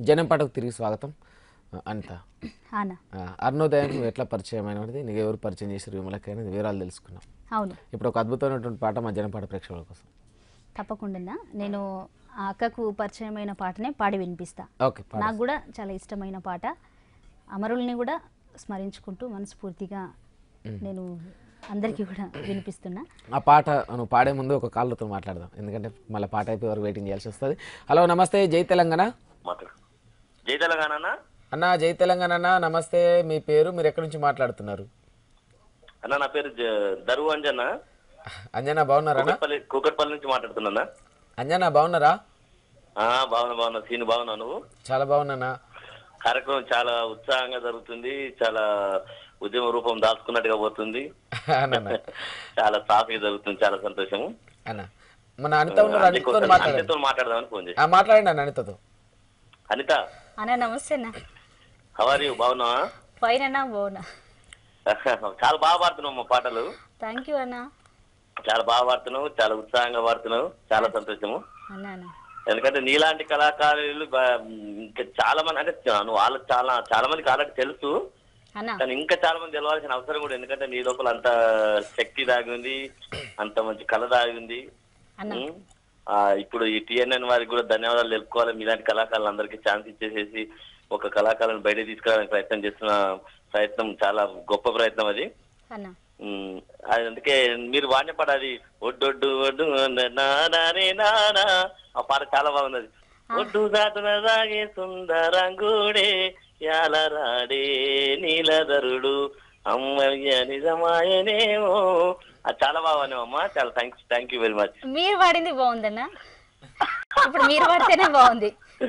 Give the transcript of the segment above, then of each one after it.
జనం పాటకు తిరిగి స్వాగతం ఆ, అనిత అన్న ఆ, అరుణోదయం నువ్వు ఎట్లా పరిచయం అయినది నీకు ఎవరు పరిచయం చేశారు విమలకి అనేది వివరాలు తెలుసుకున్నాం అవును ఇప్పుడు ఒక అద్భుతమైనటువంటి పాట మా జనం పాట ప్రేక్షకుల కోసం తప్పకుండా నేను ఆ అక్కకు పరిచయమైన పాటనే పాడి వినిపిస్తా ఓకే పాట నాకు కూడా చాలా ఇష్టమైన పాట అమరుల్ని కూడా స్మరించుకుంటూ మనస్ఫూర్తిగా నేను అందరికీ కూడా వినిపిస్తున్నా ఆ పాట నువ్వు పాడే ముందు ఒక కాళ్ళతో మాట్లాడదాం ఎందుకంటే మళ్ళీ పాట అయిపోయే వరకు వెయిటింగ్ చేయాల్సి వస్తుంది హలో నమస్తే జై తెలంగాణ మాట్లాడు జై తెలంగాణ అన్న అన్న జై తెలంగాణ అన్న నమస్తే మీ పేరు మీరు ఎక్కడి నుంచి మాట్లాడుతున్నారు అన్న నా పేరు జ- దరువు అంజన్న అంజనా బాగున్నారా అన్న కూకట్పల్లి కూకట్పల్లి నుంచి మాట్లాడుతున్నా అంజనా బాగున్నారా ఆ బాగున్నా బాగున్నా సీన్ బాగున్నా నువ్వు చాలా బాగున్నానా కార్యక్రమం చాలా ఉత్సాహంగా జరుగుతుంది చాలా ఉద్యమ రూపం దాచుకున్నట్టుగా పోతుంది అన్న చాలా సాఫీగా జరుగుతుంది చాలా సంతోషము అన్న మన అనిత ఉన్నారు అనితతో మాట్లాడండి అనితతో మాట్లాడదామని ఫోన్ చేసి ఆ, మాట్లాడండి అన్న అనితతో అనిత అన్న నమస్తే అన్న హవారి బాగున్నావా ఫైన్ అన్న బాగున్నా చాలా బాగా పాడుతున్నావు మా పాటలు థ్యాంక్ యూ అన్న చాలా బాగా పాడుతున్నావు చాలా ఉత్సాహంగా పాడుతున్నావు చాలా సంతోషము అన్న అన్న ఎందుకంటే నీలాంటి కళాకారులు బ- ఇంకా చాలా మంది అంటే నువ్వు వాళ్ళకి చాలా చాలా మందికి ఆల్రెడీ తెలుసు అన్న కానీ ఇంకా చాలా మంది తెలవాల్సిన అవసరం కూడా ఎందుకంటే నీ లోపల అంత శక్తి దాగి ఉంది అంత మంచి కళ దాగి ఉంది అన్న ఉం? ఆ, ఇప్పుడు ఈ టిఎన్ఎన్ వారికి కూడా ధన్యవాదాలు తెలుపుకోవాలి మీలాంటి కళాకారులందరికీ ఛాన్స్ ఇచ్చేసేసి ఒక కళాకారులను బయట తీసుకురావడానికి ప్రయత్నం చేస్తున్న ప్రయత్నం చాలా గొప్ప ప్రయత్నం అది అన్న ఉమ్, అది అందుకే మీరు వాడిన పాట అది ఒడ్డొడ్డు ఒడ్డు నానే నానా ఆ పాట చాలా బాగున్నది ఒడ్డు దాటున సాగే సుందరంగుడే యాలరాడే నీలధరుడు అమ్మయ్య నిజమాయనేమో అది చాలా బాగున్నావమ్మా చాలా thanks thank you very much మీరు పాడింది బాగుందన్న ఇప్పుడు మీరు పాడితేనే బాగుంది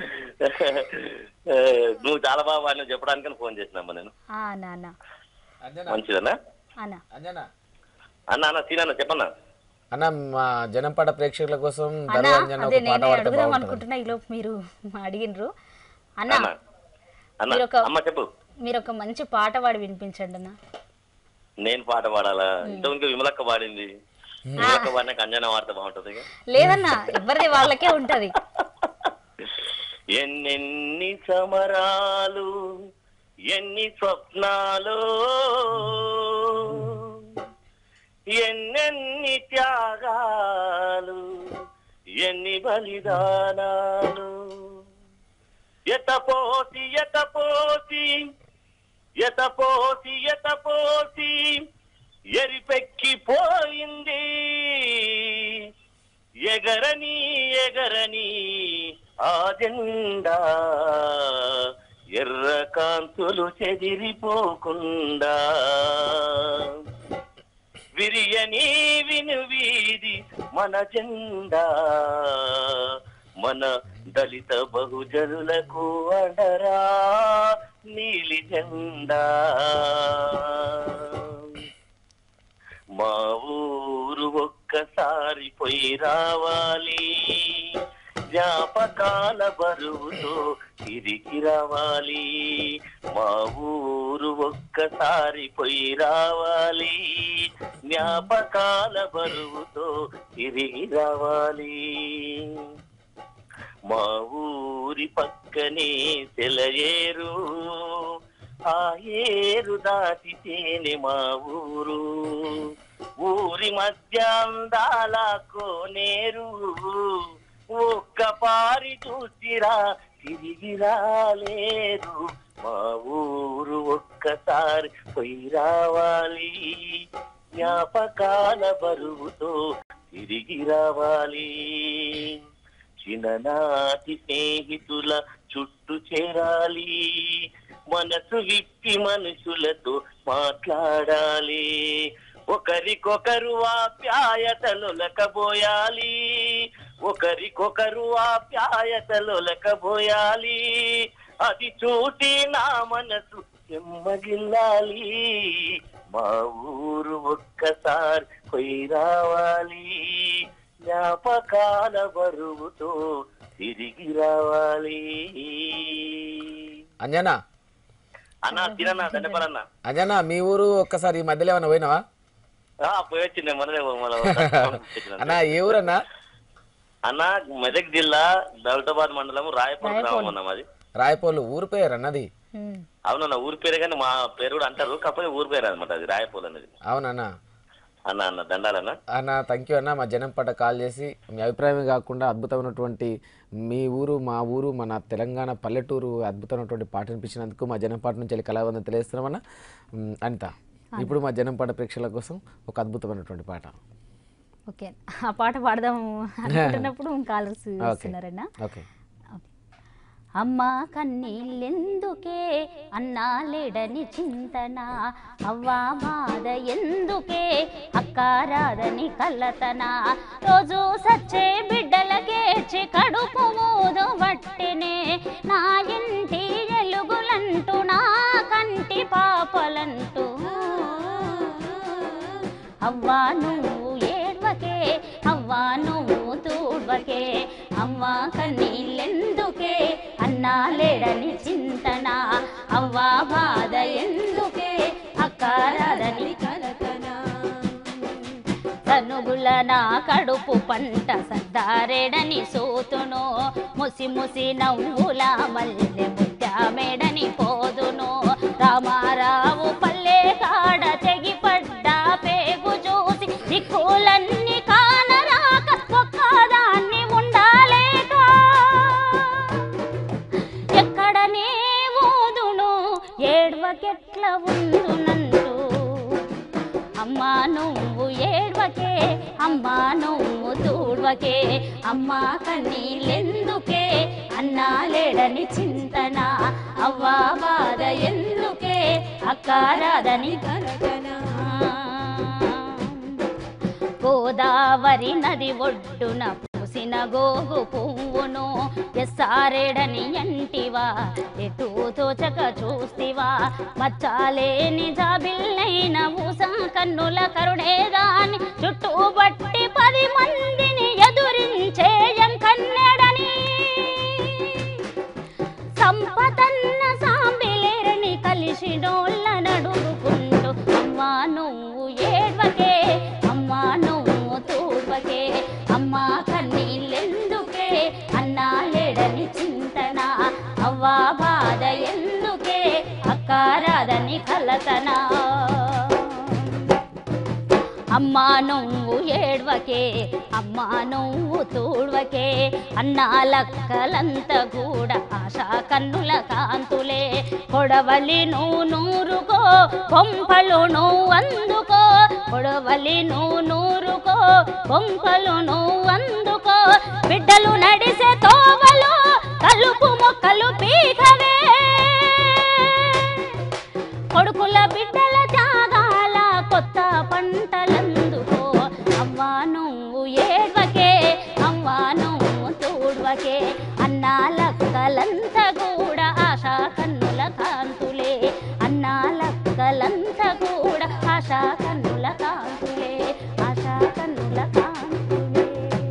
నువ్వు చాలా బాగా వాడినావు చెప్పడానికి ఫోన్ చేసినమ్మా నేను ఆ, అన్న అన్న అంజనా మంచిదన్నా అన్న అంజనా అన్న అన్న సీనన్న చెప్పన్నా అన్న మా జనం పాట ప్రేక్షకుల కోసం అన్న దరు అంజన అదే ఒక పాట నేనే పాడితే అడుగుదాం బాగుంటుంది అనుకుంటున్నా ఈలోపు మీరు అడిగినరు అన్న అన్న అన్న మీరు ఒక- అమ్మ చెప్పు మీరు ఒక మంచి పాట పాడి వినిపించండి అన్న నేను పాట పాడాలా ఇంతకుముందు విమలక్క పాడింది విమలక్క పాడినాక అంజన వార్త బాగుంటది ఇక. లేదన్న ఎవరిది వాళ్ళకే ఉంటది ఎన్నెన్ని సమరాలు ఎన్ని స్వప్నాలు ఎన్నెన్ని త్యాగాలు ఎన్ని బలిదానాలు ఎతపోసి ఎతపోసి ఎతపోసి ఎతపోసి ఎరిపెక్కిపోయింది ఎగరని ఎగరని ఆ జెండా ఎర్ర కాంతులు చెదిరిపోకుండా విరియని విను వీధి మన జెండా మన దళిత బహుజనులకు అండరా నీలి జెండా మా ఊరు ఒక్కసారి పోయి రావాలి జ్ఞాపకాల బరువుతో తిరిగి రావాలి మా ఊరు ఒక్కసారి పోయి రావాలి జ్ఞాపకాల బరువుతో తిరిగి రావాలి మా ఊరి పక్కనే సెలయేరు ఆ ఏరు దాటితేనే మా ఊరు ఊరి మధ్య అందాల కోనేరు ఒక్క పారి చూసిరా తిరిగి రాలేరు మా ఊరు ఒక్కసారి పోయి రావాలి జ్ఞాపకాల బరువుతో తిరిగి రావాలి చిన్ననాటి స్నేహితుల చుట్టూ చేరాలి మనసు విప్పి మనుషులతో మాట్లాడాలి ఒకరికొకరు ఆప్యాయతలు లకబోయాలి ఒకరికొకరు ఆప్యాయతలు లకబోయాలి అది చూసి నా మనసు చెమ్మగిల్లాలి మా ఊరు ఒక్కసారి పోయి రావాలి జ్ఞాపకాల బరువుతో తిరిగి రావాలి అంజనా అన్న తినన్నా దండపరన్న అంజనా మీ ఊరు ఒక్కసారి ఈ మధ్యలో ఏమైనా పోయినావా పోయి వచ్చింది మనదే అన్న ఏ ఊరన్నా అన్న మెదక్ జిల్లా దౌలతాబాద్ మండలం రాయపూర్ గ్రామం అన్న మాది రాయపోలు ఊరు పేరు అన్నది ఉమ్. అవునన్న ఊరి పేరే కానీ మా పేరు కూడా అంటారు కాకపోతే ఊరి పేరు అనమాట అది రాయపోలు అనేది అవునన్నా అన్న అన్న దండాలన్న అన్న థ్యాంక్ యూ అన్న మా జనం పట్ల కాల్ చేసి మీ అభిప్రాయమే కాకుండా అద్భుతమైనటువంటి మీ ఊరు మా ఊరు మన తెలంగాణ పల్లెటూరు అద్భుతమైనటువంటి పాట వినిపించినందుకు మా జనం పాట నుంచి వెళ్ళి కళావందం తెలియజేస్తున్నామన్న ఉమ్, అనిత ఇప్పుడు మా జనం పాట ప్రేక్షకుల కోసం ఒక అద్భుతమైనటువంటి పాట ఓకే ఆ పాట పాడదాము అనుకుంటున్నప్పుడు కాలర్స్ వస్తున్నారన్నా ఓకే అమ్మ కన్నీళ్ళెందుకే అన్నా లేడని చింతన అవ్వా బాధ ఎందుకే అక్క రాదని కలతన రోజు సచ్చే బిడ్డలకేర్చి కడుపు మూదు వట్టినే నా ఇంటి ఎలుగులంటూ నా కంటి పాపలంటూ అవ్వా నువ్వు ఏడ్వకే అవ్వా నువ్వు తూడ్వకే అవ్వా కన్నీళ్ళెందుకే అన్నా లేడని చింతన అవ్వా బాధ ఎందుకే అక్కారదని కలకనా తనుగుల నా కడుపు పంట సద్దారేడని సూతును ముసి ముసి నవ్వుల మల్లె ముద్దామేడని పోదును రామారావు పల్లె కాడ తెగిపడ్డ పేగు చూసి దిక్కులన్నీ కానరాక ఒక్కదాన్ని ఉండాలేక ఎక్కడనే ఊదును ఏడ్వకెట్ల ఉందునంటూ అమ్మా నువ్వు ఏడ్వకే అమ్మా నువ్వు తూడ్వకే అమ్మా కన్నీళ్ళెందుకే అన్నా లేడని చింతన అవ్వా బాధ ఎందుకే అక్కారాదని కలకనా గోదావరి నది ఒడ్డున పూసిన గోగు పువ్వును ఎస్సారేడని ఎంటివా ఎటు తోచక చూస్తివా మచ్చాలేని జాబిల్లైన ఊస కన్నుల కరుడేదాని చుట్టూ బట్టి పది మందిని ఎదురించే కన్నెడని సంపదన్న సాంబిలేరని కలిసినోళ్ళ నడుగుకుంటూ అమ్మా నువ్వు ఏడ్వకే అమ్మా నువ్వు తూడ్వకే అమ్మా కన్నీళ్ళెందుకే అన్నా లేడని చింతన అవ్వా బాధ ఎందుకే అక్కారాదని కలతనా అమ్మా నువ్వు ఏడ్వకే అమ్మా నువ్వు తూడ్వకే అన్నాలక్కలంత కూడా ఆశా కన్నుల కాంతులే కొడవలి నువ్వు నూరుకో కొంపలు నువ్వు అందుకో కొడవలి నువ్వు నూరుకో కొంపలు నువ్వు అందుకో బిడ్డలు నడిసే తోవలు కలుపు మొక్కలు పీకవే కొడుకుల బిడ్డల త్యాగాల కొత్త పంటలందుకో అవ్వా నువ్వు ఏడ్వకే అవ్వా నువ్వు తూడ్వకే అన్నాలక్కలంత కూడా ఆశా కన్నుల కాంతులే అన్నాలక్కలంత కూడా ఆశా కన్నుల కాంతులే ఆశా కన్నుల కాంతులే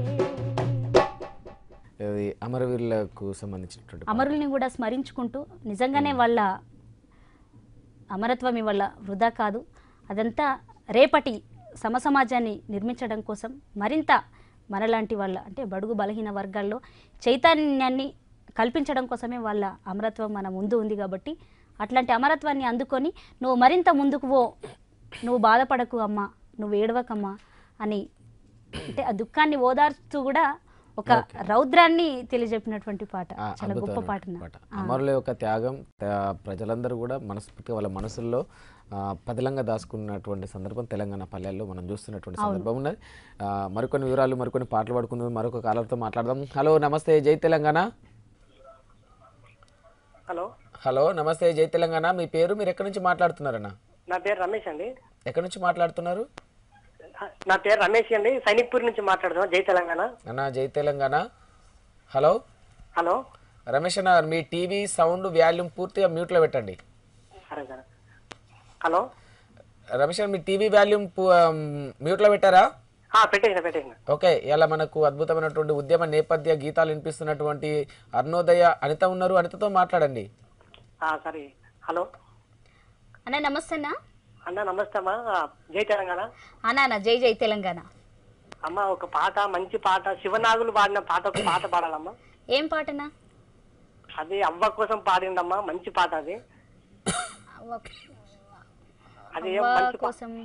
ఇది అమరవీరులకు సంబంధించినటువంటి పాట. అమరుల్ని కూడా స్మరించుకుంటూ నిజంగానే వాళ్ళ అమరత్వం ఇవాళ వృధా కాదు అదంతా రేపటి సమసమాజాన్ని నిర్మించడం కోసం మరింత మనలాంటి వాళ్ళ అంటే బడుగు బలహీన వర్గాల్లో చైతన్యాన్ని కల్పించడం కోసమే వాళ్ళ అమరత్వం మన ముందు ఉంది కాబట్టి అట్లాంటి అమరత్వాన్ని అందుకొని నువ్వు మరింత ముందుకు పో నువ్వు బాధపడకు అమ్మా నువ్వు ఏడవకమ్మా అని అంటే ఆ దుఃఖాన్ని ఓదార్చుతూ కూడా ఒక రౌద్రాన్ని తెలియజెప్పినటువంటి పాట ఆ, చాలా గొప్ప అద్భుతమైన పాట పాట అమరుల యొక్క త్యాగం త- ప్రజలందరూ కూడా మనస్ఫూర్తిగా వాళ్ళ మనసుల్లో ఆ, పదిలంగా దాచుకున్నటువంటి సందర్భం తెలంగాణ పల్లెల్లో మనం చూస్తున్నటువంటి సందర్భం ఉన్నది ఆ, మరికొన్ని వివరాలు మరికొన్ని పాటలు పాడుకుందాం మరొక కాలర్తో మాట్లాడదాం హలో నమస్తే జై తెలంగాణ హలో హలో నమస్తే జై తెలంగాణ మీ పేరు మీరు ఎక్కడి నుంచి మాట్లాడుతున్నారన్న నా పేరు రమేష్ అండి ఎక్కడి నుంచి మాట్లాడుతున్నారు నా పేరు రమేష్ అండి సైనిక్పూర్ నుంచి మాట్లాడుతున్నాం జై తెలంగాణ అన్న జై తెలంగాణ హలో హలో రమేష్ అన్న మీ టీవీ సౌండ్ వాల్యూమ్ పూర్తిగా మ్యూట్లో పెట్టండి సరే సార్ హలో రమేష్ అన్న మీ టీవీ వాల్యూమ్ మ్యూట్లో పెట్టారా ఆ, పెట్టేసిన పెట్టేసిన ఓకే ఇలా మనకు అద్భుతమైనటువంటి ఉద్యమ నేపథ్య గీతాలు వినిపిస్తున్నటువంటి అరుణోదయ అనిత ఉన్నారు అనితతో మాట్లాడండి ఆ, సరే హలో అన్న నమస్తే అన్న అన్న నమస్తే అమ్మా ఆ, జై తెలంగాణ అన్న అన్న జై జై తెలంగాణ అమ్మ ఒక పాట మంచి పాట శివనాగులు పాడిన పాట ఒక పాట పాడాలమ్మా ఏం పాటనా అది అవ్వ కోసం పాడిందమ్మా మంచి పాట అది అవ్వ అది అవ్వ మంచి పా- కోసం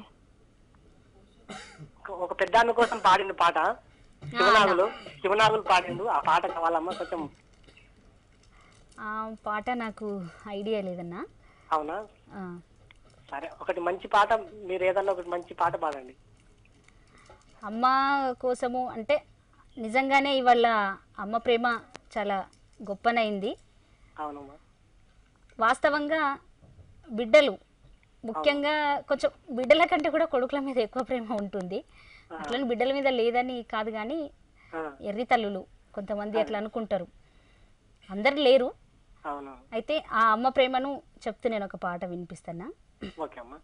ఒక పెద్దాన్న కోసం పాడింది పాట శివనాగులు శివనాగులు పాడిండు ఆ పాట కావాలమ్మా కొంచెం ఆ పాట నాకు ఐడియా లేదన్నా అవునా ఆ, సరే ఒకటి మంచి పాట మీరు ఏదన్నా ఒకటి మంచి పాట పాడండి అమ్మ కోసము అంటే నిజంగానే ఇవాళ అమ్మ ప్రేమ చాలా గొప్పనైంది అవునమ్మా వాస్తవంగా బిడ్డలు ముఖ్యంగా కొంచెం బిడ్డల కంటే కూడా కొడుకుల మీద ఎక్కువ ప్రేమ ఉంటుంది అట్లని బిడ్డల మీద లేదని కాదు కానీ ఆ, ఎర్రి తల్లులు కొంతమంది అట్లా అనుకుంటారు అందరు లేరు అవును అయితే ఆ అమ్మ ప్రేమను చెప్తూ నేను ఒక పాట వినిపిస్తానా ఓకే అమ్మా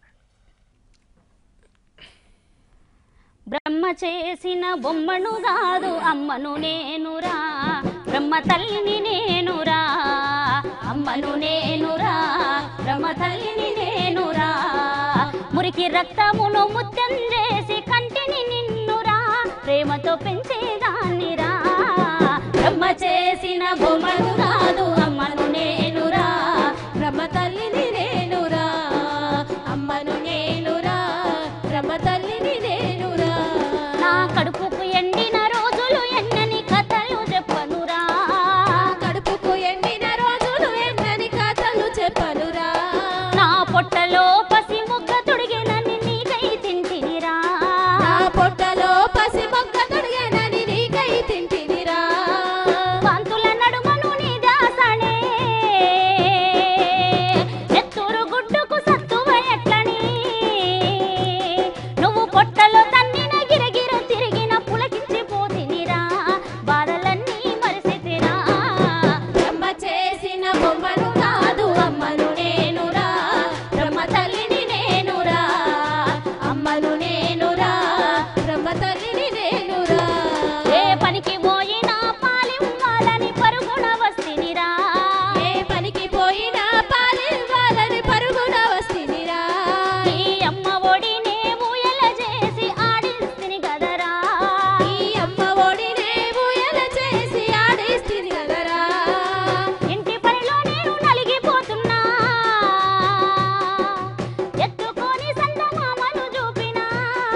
బ్రహ్మ చేసిన బొమ్మను కాదు అమ్మను నేనురా బ్రహ్మ తల్లిని నేనురా అమ్మను నేనురా బ్రహ్మ తల్లిని నేనురా మురికి రక్తమును ముత్యం చేసి కంటిని నిన్నురా ప్రేమతో పెంచేదాన్నిరా బ్రహ్మ చేసిన బొమ్మను కాదు అమ్మను నేనురా బ్రహ్మ తల్లిని నేనురా అమ్మను నేనురా బ్రహ్మ తల్లిని నేనురా నా కడుపుకు ఎండిన రోజులు ఎన్నని కథలు చెప్పనురా కడుపుకు ఎండిన రోజులు ఎన్నని కథలు చెప్పనురా నా పొట్టలో పసి ముగ్గ తొడిగినని నీకై తింటినిరా నా పొట్టలో పసి మొగ్గ తొడిగేనని నీకై తింటినిరా పంతుల నడుమను నీ దాసనే ఎత్తురు గుడ్డుకు సత్తువ ఎట్లని నువ్వు పొట్టలో తన్నిన గిరగిర తిరిగిన పులకించిపోతినిరా బాధలన్నీ మరిసితిరా బ్రహ్మ చేసిన బొమ్మను కాదు అమ్మను నేనురా బ్రహ్మ తల్లిని నేనురా అమ్మను నేనురా బ్రహ్మ తల్లిని నేనురా ఏ పనికి పోయినా పాలివ్వాలని పరుగున వస్తినిరా ఏ పనికి పోయినా పాలివ్వాలని పరుగున వస్తినిరా ఈ అమ్మ ఒడినే ఊయల చేసి ఆడిస్తిని కదరా ఈ అమ్మ ఒడినే ఊయల చేసి ఆడేస్తుంది కదరా ఇంటి పనిలో నేను నలిగిపోతున్నా ఎత్తుకొని సందమామను చూపినా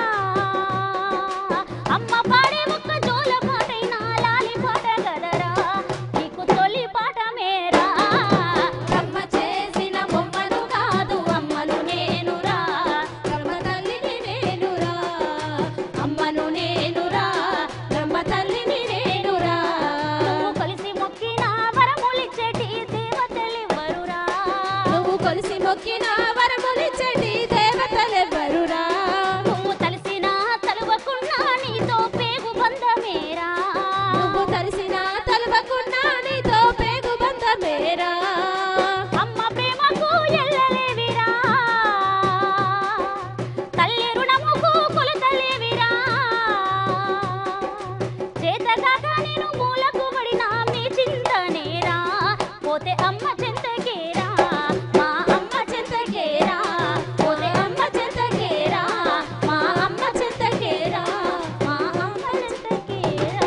అమ్మ పాడే ఒక్క జోల పాటైనా లాలి పాట కదరా నీకు తొలి పాట మేరా బ్రహ్మ చేసిన బొమ్మను కాదు అమ్మను నేనురా బ్రహ్మ తల్లిని నేనురా అమ్మను నేనురా బ్రహ్మ తల్లిని నేనురా నువ్వు కలిసి మొక్కిన వరములిచ్చేటి దేవతలివ్వరురా నువ్వు కొలిసి మొక్కిన వరములిచ్చటి దేవతలెవ్వరురా నువ్వు తలిసిన తలువకున్నా నీతో పేగు బంధమేరా నువ్వు తలిసిన తలవకున్నా నీతో పేగు బంధమేరా అమ్మ ప్రేమకు ఎల్లలేవిరా తల్లి రుణముకు కొలతలేవిరా చేతగాక నేను మూలకు పడిన మీ చింతనేరా పోతే అమ్మ చింతకేరా మా అమ్మ చింతకేరా పోతే అమ్మ చింతకేరా మా అమ్మ చింతకేరా మా అమ్మ చింతకేరా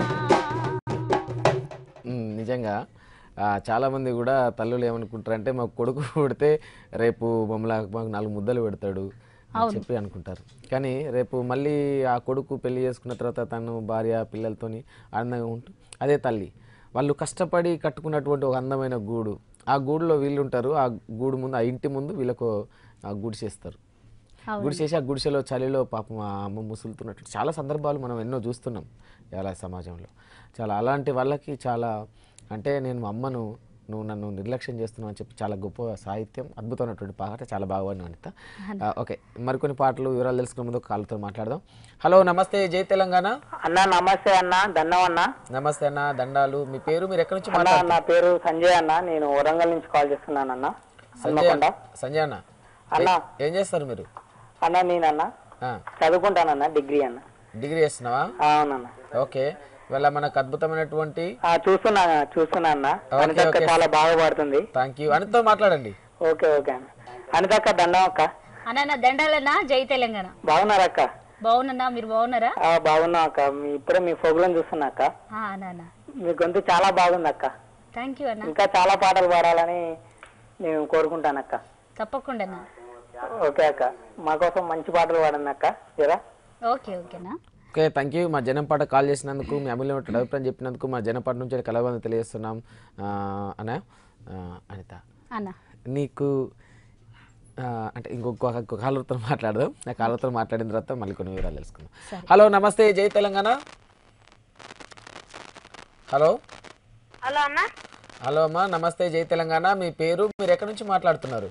ఉమ్, నిజంగా ఆ, చాలామంది కూడా తల్లులు ఏమనుకుంటారంటే మాకు కొడుకు పుడితే రేపు మమ్మల్ని మాకు నాలుగు ముద్దలు పెడతాడు అని చెప్పి అనుకుంటారు కానీ రేపు మళ్ళీ ఆ కొడుకు పెళ్లి చేసుకున్న తర్వాత తను భార్య పిల్లలతోని ఆనందంగా ఉంటూ అదే తల్లి వాళ్ళు కష్టపడి కట్టుకున్నటువంటి ఒక అందమైన గూడు ఆ గూడులో వీళ్ళు ఉంటారు ఆ గూడు ముందు ఆ ఇంటి ముందు వీళ్ళకు ఆ గుడి చేస్తారు గుడిసేసి ఆ గుడిసెలో చలిలో పాపం ఆ అమ్మ ముసులుతున్నట్టు చాలా సందర్భాలు మనం ఎన్నో చూస్తున్నాం ఇలా సమాజంలో చాలా అలాంటి వాళ్ళకి చాలా అంటే నేను మా అమ్మను నువ్వు నన్ను నిర్లక్ష్యం చేస్తున్నావు అని చెప్పి చాలా గొప్ప సాహిత్యం అద్భుతమైనటువంటి పాట చాలా బాగుంది అనిత ఆ, ఓకే మరికొన్ని పాటలు వివరాలు తెలుసుకునే ముందు కాళ్ళతో మాట్లాడదాం హలో నమస్తే జై తెలంగాణ అన్న నమస్తే అన్న దండం అన్న నమస్తే అన్న దండాలు మీ పేరు మీరు ఎక్కడి నుంచి అన్న మాట్లాడుతున్నారు నా పేరు సంజయ్ అన్న నేను వరంగల్ నుంచి కాల్ చేస్తున్నాను అన్న సంజయ్ హన్మకొండ సంజయ్ అన్న అన్న ఏం చేస్తారు మీరు అన్న నేనన్న ఆ, చదువుకుంటానన్న డిగ్రీ అన్న డిగ్రీ చేస్తున్నావా అవునన్న ఓకే ఇవాళ మనకు అద్భుతమైనటువంటి ఆ, చూస్తున్నా చూస్తున్నా అన్న ఓకే, అనితక్క ఓకే. చాలా బాగా పాడుతుంది థ్యాంక్ యూ అనితో మాట్లాడండి ఓకే ఓకే అన్న అనితక్క దండం అక్క అన్న దండాలన్నా జై తెలంగాణ బాగున్నారా అక్క బాగున్నా మీరు బాగున్నారా ఆ, బాగున్నాం అక్క మీ ఇప్పుడే మీ ఫోగులను చూస్తున్నా అక్క ఆ, నాన్న మీ గొంతు చాలా బాగుంది అక్క థ్యాంక్ యూ అన్న ఇంకా చాలా పాటలు పాడాలని నేను కోరుకుంటాను అక్క తప్పకుండా ఓకే అక్క మా కోసం మంచి పాటలు పాడండి అక్క జరా ఓకే ఓకేనా ఓకే థ్యాంక్ యూ మా జనం పాట కాల్ చేసినందుకు మీ అమూల్యమైన అభిప్రాయం చెప్పినందుకు మా జనం పాట నుంచి కలవని తెలియజేస్తున్నాం ఆ, అన్న ఆ, అనిత అన్న నీకు ఆ, అంటే ఇంకొక ఇంకొక కాలర్తో మాట్లాడదాం ఆ కాలర్తో మాట్లాడిన తర్వాత మళ్ళీ కొన్ని వివరాలు తెలుసుకుందాం హలో నమస్తే జై తెలంగాణ హలో హలో అన్న హలో అమ్మా నమస్తే జై తెలంగాణ మీ పేరు మీరు ఎక్కడి నుంచి మాట్లాడుతున్నారు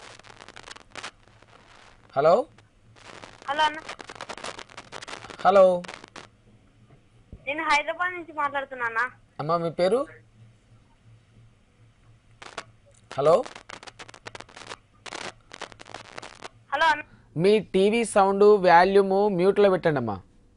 హలో హలో అన్న హలో నేను హైదరాబాద్ నుంచి మాట్లాడుతున్నా అమ్మా మీ పేరు హలో హలో అన్న మీ టీవీ సౌండ్ వాల్యూము మ్యూట్లో పెట్టండి అమ్మా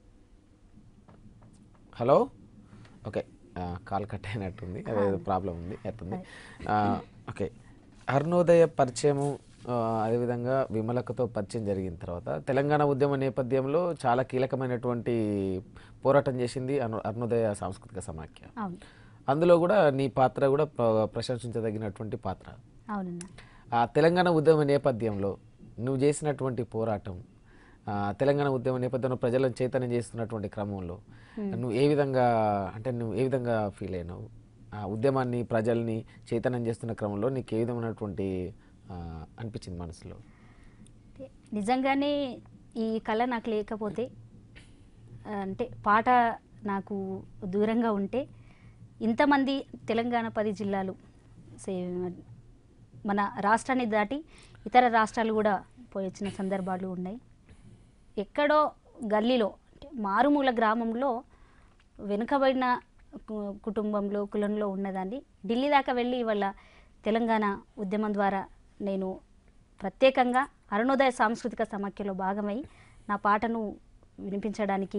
హలో ఓకే ఆ, కాల్ కట్ అయినట్టుంది అదే ప్రాబ్లం ఉంది అవుతుంది ఆ, ఓకే అరుణోదయ పరిచయము ఆ, అదేవిధంగా విమలకతో పరిచయం జరిగిన తర్వాత తెలంగాణ ఉద్యమ నేపథ్యంలో చాలా కీలకమైనటువంటి పోరాటం చేసింది అను అరుణోదయ సాంస్కృతిక సమాఖ్య అవును అందులో కూడా నీ పాత్ర కూడా ప్ర- ప్రశంసించదగినటువంటి పాత్ర అవునన్నా ఆ తెలంగాణ ఉద్యమ నేపథ్యంలో నువ్వు చేసినటువంటి పోరాటం ఆ, తెలంగాణ ఉద్యమ నేపథ్యంలో ప్రజలను చైతన్యం చేస్తున్నటువంటి క్రమంలో నువ్వు ఏ విధంగా అంటే నువ్వు ఏ విధంగా ఫీల్ అయినావు ఆ ఉద్యమాన్ని ప్రజల్ని చైతన్యం చేస్తున్న క్రమంలో నీకు ఏ విధమైనటువంటి ఆ, అనిపించింది మనసులో నిజంగానే ఈ కళ నాకు లేకపోతే ఆ, అంటే పాట నాకు దూరంగా ఉంటే ఇంతమంది తెలంగాణ పది జిల్లాలు సే మన రాష్ట్రాన్ని దాటి ఇతర రాష్ట్రాలు కూడా పోయి వచ్చిన సందర్భాలు ఉన్నాయి ఎక్కడో గల్లీలో అంటే మారుమూల గ్రామంలో వెనుకబడిన కు- కుటుంబంలో కులంలో ఉన్నదాన్ని ఢిల్లీ దాకా వెళ్ళి ఇవాళ తెలంగాణ ఉద్యమం ద్వారా నేను ప్రత్యేకంగా అరుణోదయ సాంస్కృతిక సమాఖ్యలో భాగమై నా పాటను వినిపించడానికి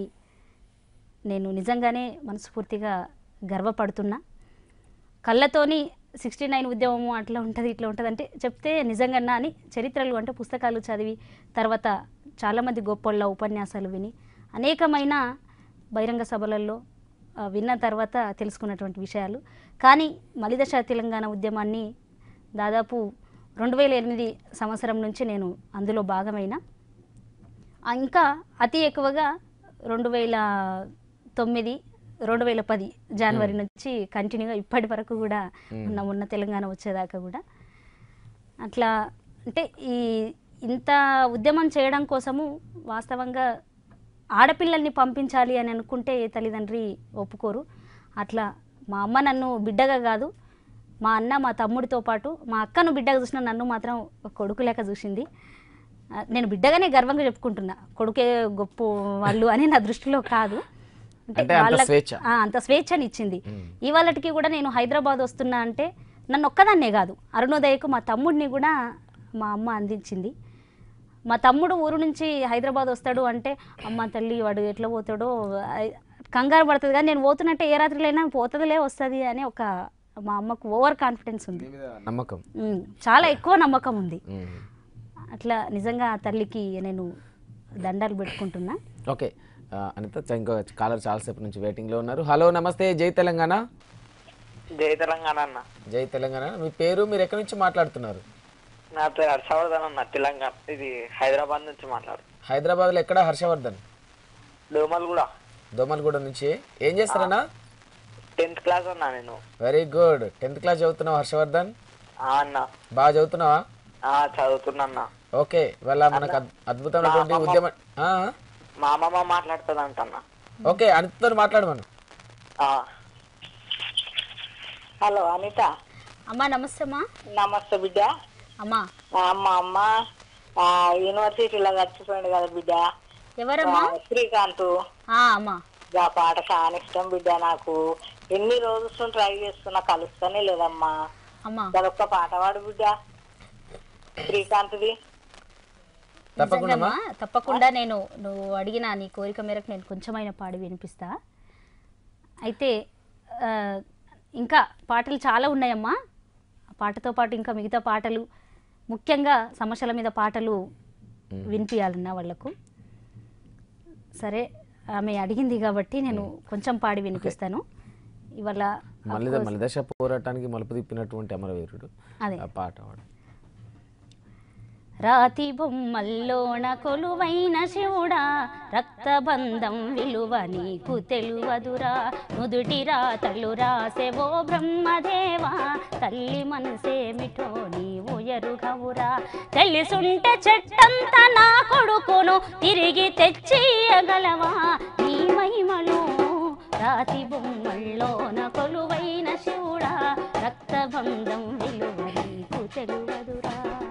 నేను నిజంగానే మనస్ఫూర్తిగా గర్వపడుతున్నా కళ్ళతోని సిక్స్టీ నైన్ ఉద్యమము అట్లా ఉంటుంది ఇట్లా ఉంటుంది అంటే చెప్తే నిజంగా అని చరిత్రలు అంటే పుస్తకాలు చదివి తర్వాత చాలామంది గొప్పోళ్ళ ఉపన్యాసాలు విని అనేకమైన బహిరంగ సభలలో ఆ, విన్న తర్వాత తెలుసుకున్నటువంటి విషయాలు కానీ మలిదశ తెలంగాణ ఉద్యమాన్ని దాదాపు రెండు వేల ఎనిమిది సంవత్సరం నుంచి నేను అందులో భాగమైన ఆ, ఇంకా అతి ఎక్కువగా రెండు వేల తొమ్మిది రెండు వేల పది జనవరి నుంచి కంటిన్యూగా ఇప్పటి వరకు కూడా ఉన్న ఉన్న తెలంగాణ వచ్చేదాకా కూడా అట్లా అంటే ఈ ఇంత ఉద్యమం చేయడం కోసము వాస్తవంగా ఆడపిల్లల్ని పంపించాలి అని అనుకుంటే ఏ తల్లిదండ్రి ఒప్పుకోరు అట్లా మా అమ్మ నన్ను బిడ్డగా కాదు మా అన్న మా తమ్ముడితో పాటు మా అక్కను బిడ్డగా చూసిన నన్ను మాత్రం ఒక కొడుకు లెక్క చూసింది ఆ, నేను బిడ్డగానే గర్వంగా చెప్పుకుంటున్నా కొడుకే గొప్ప వాళ్ళు అని నా దృష్టిలో కాదు అంటే అంత వాళ్ళ- స్వేచ్ఛ. ఆ, అంత స్వేచ్ఛని ఇచ్చింది ఇవాళకి కూడా నేను హైదరాబాద్ వస్తున్నా అంటే నన్ను ఒక్కదాన్నే కాదు అరుణోదయకు మా తమ్ముడిని కూడా మా అమ్మ అందించింది మా తమ్ముడు ఊరు నుంచి హైదరాబాద్ వస్తాడు అంటే అమ్మ తల్లి వాడు ఎట్లా పోతాడో ఐ- కంగారు పడుతుంది కానీ నేను పోతున్నట్టే ఏ రాత్రిలైనా పోతుందిలే వస్తుంది అని ఒక మా అమ్మకు ఓవర్ కాన్ఫిడెన్స్ ఉంది నమ్మకం ఉమ్, చాలా ఎక్కువ నమ్మకం ఉంది ఉమ్. అట్లా నిజంగా ఆ తల్లికి నేను దండాలు పెట్టుకుంటున్నా ఓకే ఆ, అనిత ఇంకో కాలర్ చాలాసేపు నుంచి వెయిటింగ్లో ఉన్నారు హలో నమస్తే జై తెలంగాణ జై తెలంగాణ అన్న జై తెలంగాణ మీ పేరు మీరు ఎక్కడి నుంచి మాట్లాడుతున్నారు నా పేరు హర్షవర్ధన్ అన్న తెలంగాణ ఇది హైదరాబాద్ నుంచి మాట్లాడు హైదరాబాద్లో ఎక్కడ హర్షవర్ధన్ డోమల్ కూడా దోమలగూడ నుంచి ఏం చేస్తారన్నా టెన్త్ క్లాస్ అన్నా నేను వెరీ గుడ్ టెన్త్ క్లాస్ చదువుతున్నావు హర్షవర్ధన్ ఆ అన్న బాగా చదువుతున్నావా ఆ చదువుతున్నా అన్న ఓకే ఇవాళ మనకు అద్- అద్భుతమైనటువంటి ఉద్యమం ఆ, మా అమ్మమ్మ మాట్లాడుతుంది అంటన్నా ఓకే అనితతో మాట్లాడు మనం ఆ. హలో అనిత అమ్మ నమస్తే అమ్మా నమస్తే బిడ్డ అమ్మా ఆ, అమ్మ అమ్మ ఆ, యూనివర్సిటీలో చచ్చిపోయింది కదా బిడ్డ ఎవరమ్మా ఆ, శ్రీకాంత్ ఆ, అమ్మా ఆ పాట చాలా ఇష్టం బిడ్డ నాకు ఎన్ని రోజులు ట్రై చేస్తున్నా కలుస్తానే లేదమ్మా అమ్మా అదొక్క పాట పాడు బిడ్డ శ్రీకాంత్ది తప్పకుండా అమ్మా. నిజంగామ్మా, తప్పకుండా నేను నువ్వు అడిగిన నీ కోరిక మేరకు నేను కొంచెమైన పాడి వినిపిస్తా అయితే ఆ, ఇంకా పాటలు చాలా ఉన్నాయమ్మా ఆ పాటతో పాటు ఇంకా మిగతా పాటలు ముఖ్యంగా సమస్యల మీద పాటలు వినిపించాలన్నా వాళ్లకు సరే ఆమె అడిగింది కాబట్టి నేను కొంచెం పాడి వినిపిస్తాను ఇవాళ మళ్ళీ మలిదశ పోరాటానికి మలుపు తిప్పినటువంటి అమరవీరుడు అదే ఆ పాట వాడు రాతి బొమ్మల్లోన కొలువైన శివుడా రక్తబంధం విలువ నీకు తెలువదురా నుదుటి రాతలు రాసెవో బ్రహ్మదేవా తల్లి మనసేమిటో నీవు ఎరుగవురా తెలిసుంటే చెట్టంతా నా కొడుకును తిరిగి తెచ్చియగలవా నీ మహిమలు రాతి బొమ్మల్లోన కొలువైన శివుడా రక్తబంధం విలువ నీకు తెలువదురా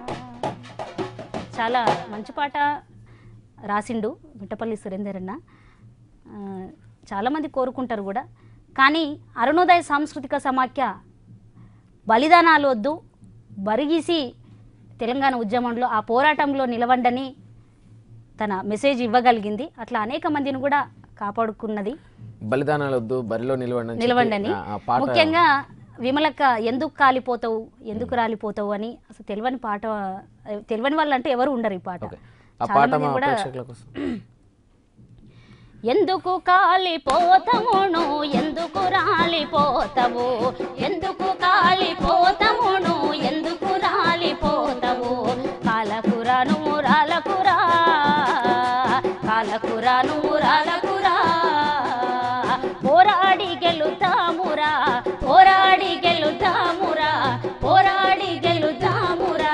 చాలా మంచి పాట రాసిండు మిట్టపల్లి సురేందర్ అన్న ఆ, చాలామంది కోరుకుంటారు కూడా కానీ అరుణోదయ సాంస్కృతిక సమాఖ్య బలిదానాలు వద్దు బరిగీసి తెలంగాణ ఉద్యమంలో ఆ పోరాటంలో నిలవండని తన మెసేజ్ ఇవ్వగలిగింది అట్లా అనేక మందిని కూడా కాపాడుకున్నది బలిదానాలు వద్దు బరిలో నిలవండి అని చెప్పి, నిలవండని ఆ- ఆ పాట ముఖ్యంగా విమలక్క ఎందుకు కాలిపోతావు ఎందుకు రాలిపోతావు అని అసలు తెలియని పాట తెలియని వాళ్ళు అంటే ఎవరు ఉండరు ఈ పాట ఓకే ఆ చాలా పాట మంది మా కూడా ప్రేక్షకుల కోసం ఎందుకు కాలిపోతమును ఎందుకు రాలిపోతావు ఎందుకు కాలిపోతమును ఎందుకు రాలిపోతావు కాలకురాను రాలకురా కాలకురాను రాలకురా పోరాడి గెలుతామురా పోరాడి గెలుతామురా పోరాడి గెలుతామురా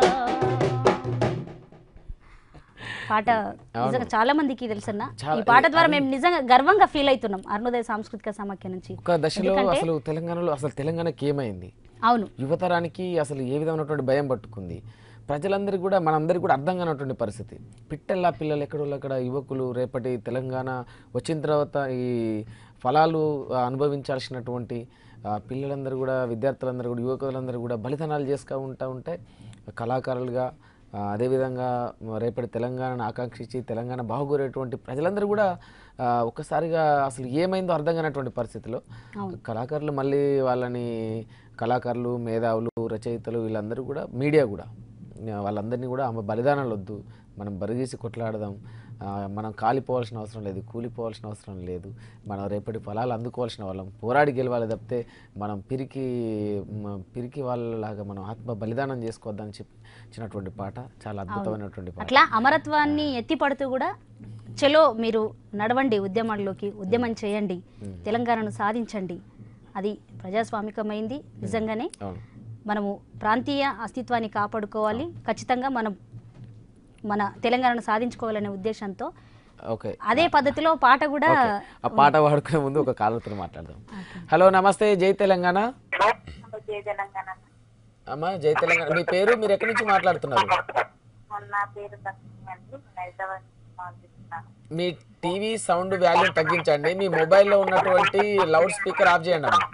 పాట నిజంగా చాలా మందికి తెలుసన్న చాలా- ఈ పాట ద్వారా మేము నిజంగా గర్వంగా ఫీల్ అవుతున్నాం అరుణోదయ సాంస్కృతిక సమాఖ్య నుంచి ఒక దశలో ఎందుకంటే- అసలు తెలంగాణలో అసలు తెలంగాణకి ఏమైంది అవును యువతరానికి అసలు ఏ విధమైనటువంటి భయం పట్టుకుంది ప్రజలందరికీ కూడా మనందరికీ కూడా అర్థం కానటువంటి పరిస్థితి పిట్టల్లా పిల్లలు ఎక్కడో అక్కడ యువకులు రేపటి తెలంగాణ వచ్చిన తర్వాత ఈ ఫలాలు ఆ, అనుభవించాల్సినటువంటి ఆ, పిల్లలందరూ కూడా విద్యార్థులందరూ కూడా యువకులందరూ కూడా బలిదానాలు చేసుకుంటూ ఉంటా ఉంటే కళాకారులుగా ఆ, అదేవిధంగా రేపటి తెలంగాణను ఆకాంక్షించి తెలంగాణ బాగుకోరేటువంటి ప్రజలందరూ కూడా ఆ, ఒక్కసారిగా అసలు ఏమైందో అర్థం కానటువంటి పరిస్థితిలో కళాకారులు మళ్ళీ వాళ్ళని కళాకారులు మేధావులు రచయితలు వీళ్ళందరూ కూడా మీడియా కూడా ఆ, వాళ్ళందరినీ కూడా ఆమె బలిదానాలు వద్దు మనం బరిగీసి కొట్లాడదాం ఆ, మనం కాలిపోవాల్సిన అవసరం లేదు కూలిపోవాల్సిన అవసరం లేదు మనం రేపటి ఫలాలు అందుకోవాల్సిన వాళ్ళం పోరాడి గెలవాలి తప్పితే మనం పిరికి మ- పిరికి వాళ్ళలాగా మనం ఆత్మ బలిదానం చేసుకోవద్దని చెప్పి ఇచ్చినటువంటి పాట చాలా అద్భుతమైనటువంటి పాట అట్లా అమరత్వాన్ని ఎత్తిపడుతూ కూడా చలో మీరు నడవండి ఉద్యమాల్లోకి ఉద్యమం చేయండి తెలంగాణను సాధించండి అది ప్రజాస్వామికమైంది నిజంగానే అవును మనము ప్రాంతీయ అస్తిత్వాన్ని కాపాడుకోవాలి ఖచ్చితంగా మనం మన తెలంగాణను సాధించుకోవాలనే ఉద్దేశంతో ఓకే అదే పద్ధతిలో పాట కూడా ఓకే. ఆ పాట పాడుకునే ముందు ఒక కాలతో మాట్లాడదాం హలో నమస్తే జై తెలంగాణ జై తెలంగాణ అమ్మా జై తెలంగాణ మీ పేరు మీరు ఎక్కడి నుంచి మాట్లాడుతున్నారు నా పేరు లక్ష్మి అండి నేను హైదరాబాద్ నుంచి మాట్లాడుతున్నాను మీ టీవీ సౌండ్ వాల్యూమ్ తగ్గించండి మీ మొబైల్లో ఉన్నటువంటి లౌడ్ స్పీకర్ ఆఫ్ చేయండి అమ్మా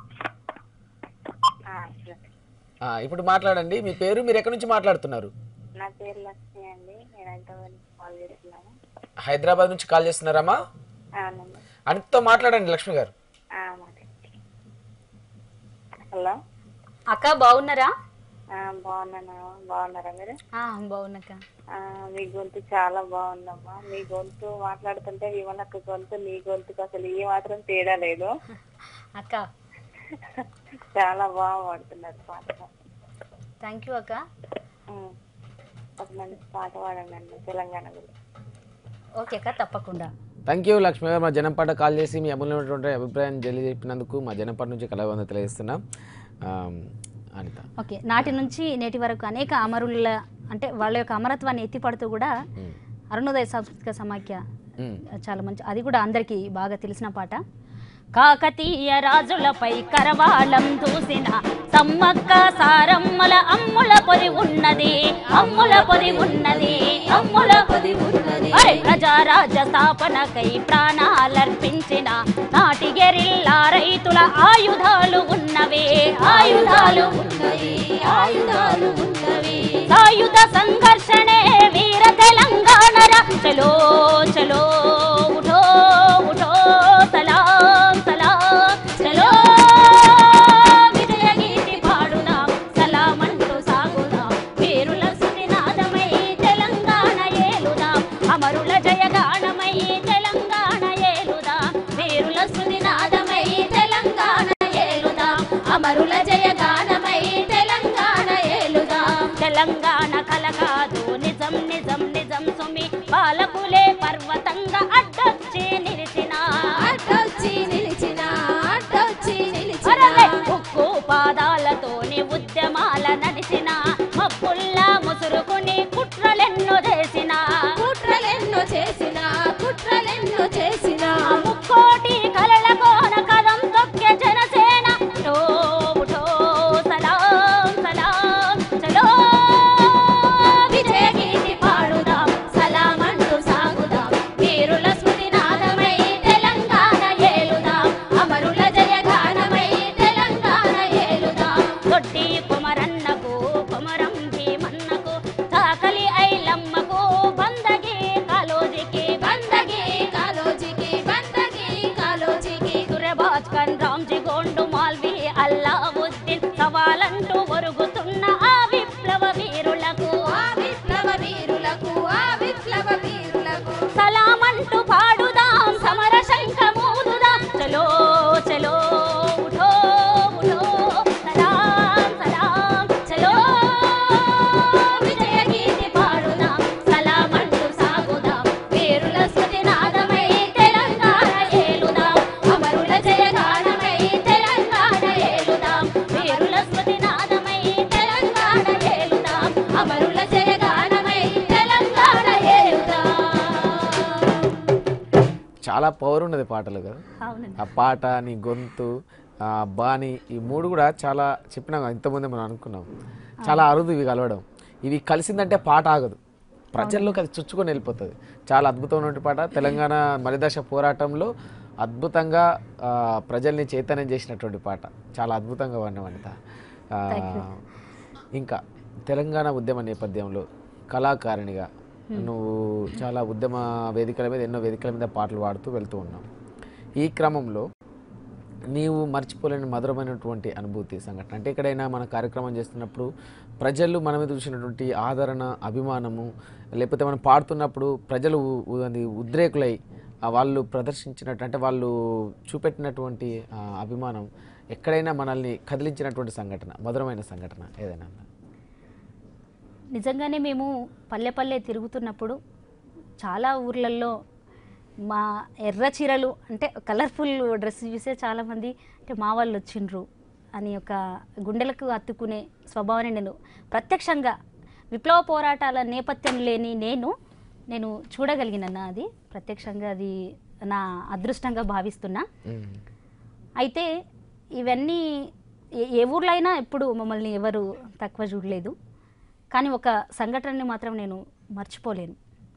ఆ, సరే. ఆ, ఇప్పుడు మాట్లాడండి మీ పేరు మీరు ఎక్కడి నుంచి మాట్లాడుతున్నారు నా పేరు లక్ష్మి అండి నేను హైదరాబాద్ నుంచి కాల్ చేస్తున్నాను హైదరాబాద్ నుంచి కాల్ చేస్తున్నారమ్మా అవునండి అనితతో మాట్లాడండి లక్ష్మి గారు ఆ, మాట్లాడండి. హలో అక్క బాగున్నారా ఆ, బాగున్నాను బాగున్నారా మీరు బాగున్నాక ఆ, మీ గొంతు చాలా బాగుందమ్మా మీ గొంతు మాట్లాడుతుంటే విమలక్క గొంతు నీ గొంతుకు అసలు ఏ మాత్రం తేడా లేదు అక్క చాలా బాగా పాడుతున్నారు పాట థ్యాంక్ యూ అక్క ఉమ్. ఒక మంచి పాట పాడండి తెలంగాణ గురించి ఓకే అక్క తప్పకుండా థ్యాంక్ యూ లక్ష్మి గారు మా జనంపాట కాల్ చేసి మీ అమూల్యమైనటువంటి అభిప్రాయం తెలియజెప్పినందుకు మా జనంపాట నుంచి కలవంద తెలియజేస్తున్నాం ఆమ్, అనిత ఓకే నాటి నుంచి నేటి వరకు అనేక అమరుల అంటే వాళ్ళ యొక్క అమరత్వాన్ని ఎత్తిపడుతూ కూడా అరుణోదయ సాంస్కృతిక సమాఖ్య మ్. చాలా మంచి అది కూడా అందరికీ బాగా తెలిసిన పాట కాకతీయ రాజులపై కరవాళం దూసిన సమ్మక్క సారమ్మల అమ్ముల పొది ఉన్నది అమ్ముల పొది ఉన్నది అమ్ముల పొది ఉన్నది అరే ప్రజారాజ్య స్థాపనకై ప్రాణాలర్పించిన నాటి గెరిల్లా రైతుల ఆయుధాలు ఉన్నవే ఆయుధాలు ఉన్నవి ఆయుధాలు ఉన్నవి సాయుధ సంఘర్షణే వీర తెలంగాణ రా చలో చలో ఉఠో ఉఠో సలాం సలాం చలో విజయ గీతి పాడుదాం సలాం అంటూ సాగుదాం వీరుల సునినాదమై తెలంగాణ ఏలుదాం అమరుల జయగానమై తెలంగాణ ఏలుదాం వీరుల సునినాదమై తెలంగాణ ఏలుదాం అమరుల జయగానమై తెలంగాణ ఏలుదాం తెలంగాణ కల కాదు నిజం నిజం నిజం సుమి పాలకులే పర్వతంగా అడ్డొచ్చి నిలిచిన అడ్డొచ్చి నిలిచిన అడ్డొచ్చి అరవై నిలిచిన ఉక్కు పాదాలతోని ఉద్యమాల నడిచిన మప్పుల్లా ముసురుకుని కుట్రలెన్నో చేసిన కుట్రలెన్నో చేసిన కుట్రలెన్నో చేసిన ముక్కోటి కలల కోన కదం తొక్కే జనసేన ఉఠో, ఉఠో, సలాం సలాం చలో విజయ గీతి పాడుదాం సలామంటూ సాగుదాం వీరుల స్మృతి నాదమై తెలంగాణ ఏలుదాం అమరుల జయగానమై తెలంగాణ ఏలుదాం దొడ్డి కుమరన్నకు కుమరం భీమన్నకు తాకలి ఐలమ్మకు బందగి కాలోజికి బందగి కాలోజీకి బందగి కాలోజీకి సురబాజ్ ఖాన్ రామ్జీ గోండు మాల్వి అల్లావుద్దీన్ సవాలంటూ ఒరుగుతున్న ఆ విప్లవ వీరులకు ఆ విప్లవ వీరులకు ఆ విప్లవ వీరులకు సలామంటూ పాడుదాం సమర శంఖమూదుదాం చలో చలో ఉఠో ఉఠో సలాం సలాం చలో విజయ గీతి పాడుదాం సలామంటూ సాగుదాం వీరుల స్మృతి నాదమై తెలంగాణ ఏలుదాం అమరుల జయగానమై తెలంగాణ ఏలుదాం వీరుల స్మృతి నాదమై తెలంగాణ ఏలుదాం అమరుల జయగానమై తెలంగాణ ఏలుదాం చాలా పవర్ ఉన్నది పాటలు కదా అవునండి ఆ పాట నీ గొంతు ఆ బాణి ఈ మూడు కూడా చాలా చెప్పినాం కదా, ఇంతకుముందే మనం అనుకున్నాం చాలా అరుదు ఇవి కలవడం ఇవి కలిసిందంటే పాట ఆగదు ప్రజల్లోకి అది చుచ్చుకొని వెళ్ళిపోతుంది చాలా అద్భుతమైన పాట తెలంగాణ మలిదశ పోరాటంలో అద్భుతంగా ఆ, ప్రజల్ని చైతన్యం చేసినటువంటి పాట చాలా అద్భుతంగా పాడిన వనిత ఆ, ఇంకా తెలంగాణ ఉద్యమ నేపథ్యంలో కళాకారిణిగా నువ్వు చాలా ఉద్యమ వేదికల మీద ఎన్నో వేదికల మీద పాటలు పాడుతూ వెళ్తూ ఉన్నావు ఈ క్రమంలో నీవు మర్చిపోలేని మధురమైనటువంటి అనుభూతి సంఘటన అంటే ఎక్కడైనా మన కార్యక్రమం చేస్తున్నప్పుడు ప్రజలు మన మీద చూసినటువంటి ఆదరణ అభిమానము లేకపోతే మనం పాడుతున్నప్పుడు ప్రజలు ఉ- ఉ- అది ఉద్రేకులై ఆ వాళ్ళు ప్రదర్శించినట్టు అంటే వాళ్ళు చూపెట్టినటువంటి ఆ, అభిమానం ఎక్కడైనా మనల్ని కదిలించినటువంటి సంఘటన మధురమైన సంఘటన ఏదైనా ఉందా? నిజంగానే మేము పల్లె పల్లె తిరుగుతున్నప్పుడు చాలా ఊర్లలో మా ఎర్ర చీరలు అంటే కలర్ఫుల్ డ్రెస్ చూసే చాలామంది అంటే మా వాళ్ళు వచ్చిండ్రు అని ఒక గుండెలకు అత్తుకునే స్వభావాన్ని నేను ప్రత్యక్షంగా విప్లవ పోరాటాల నేపథ్యం లేని నేను నేను చూడగలిగిన అది ప్రత్యక్షంగా అది నా అదృష్టంగా భావిస్తున్నా మ్మ్. అయితే ఇవన్నీ ఏ- ఏ ఊర్లో అయినా ఎప్పుడు మమ్మల్ని ఎవరు తక్కువ చూడలేదు కానీ ఒక సంఘటనని మాత్రం నేను మర్చిపోలేను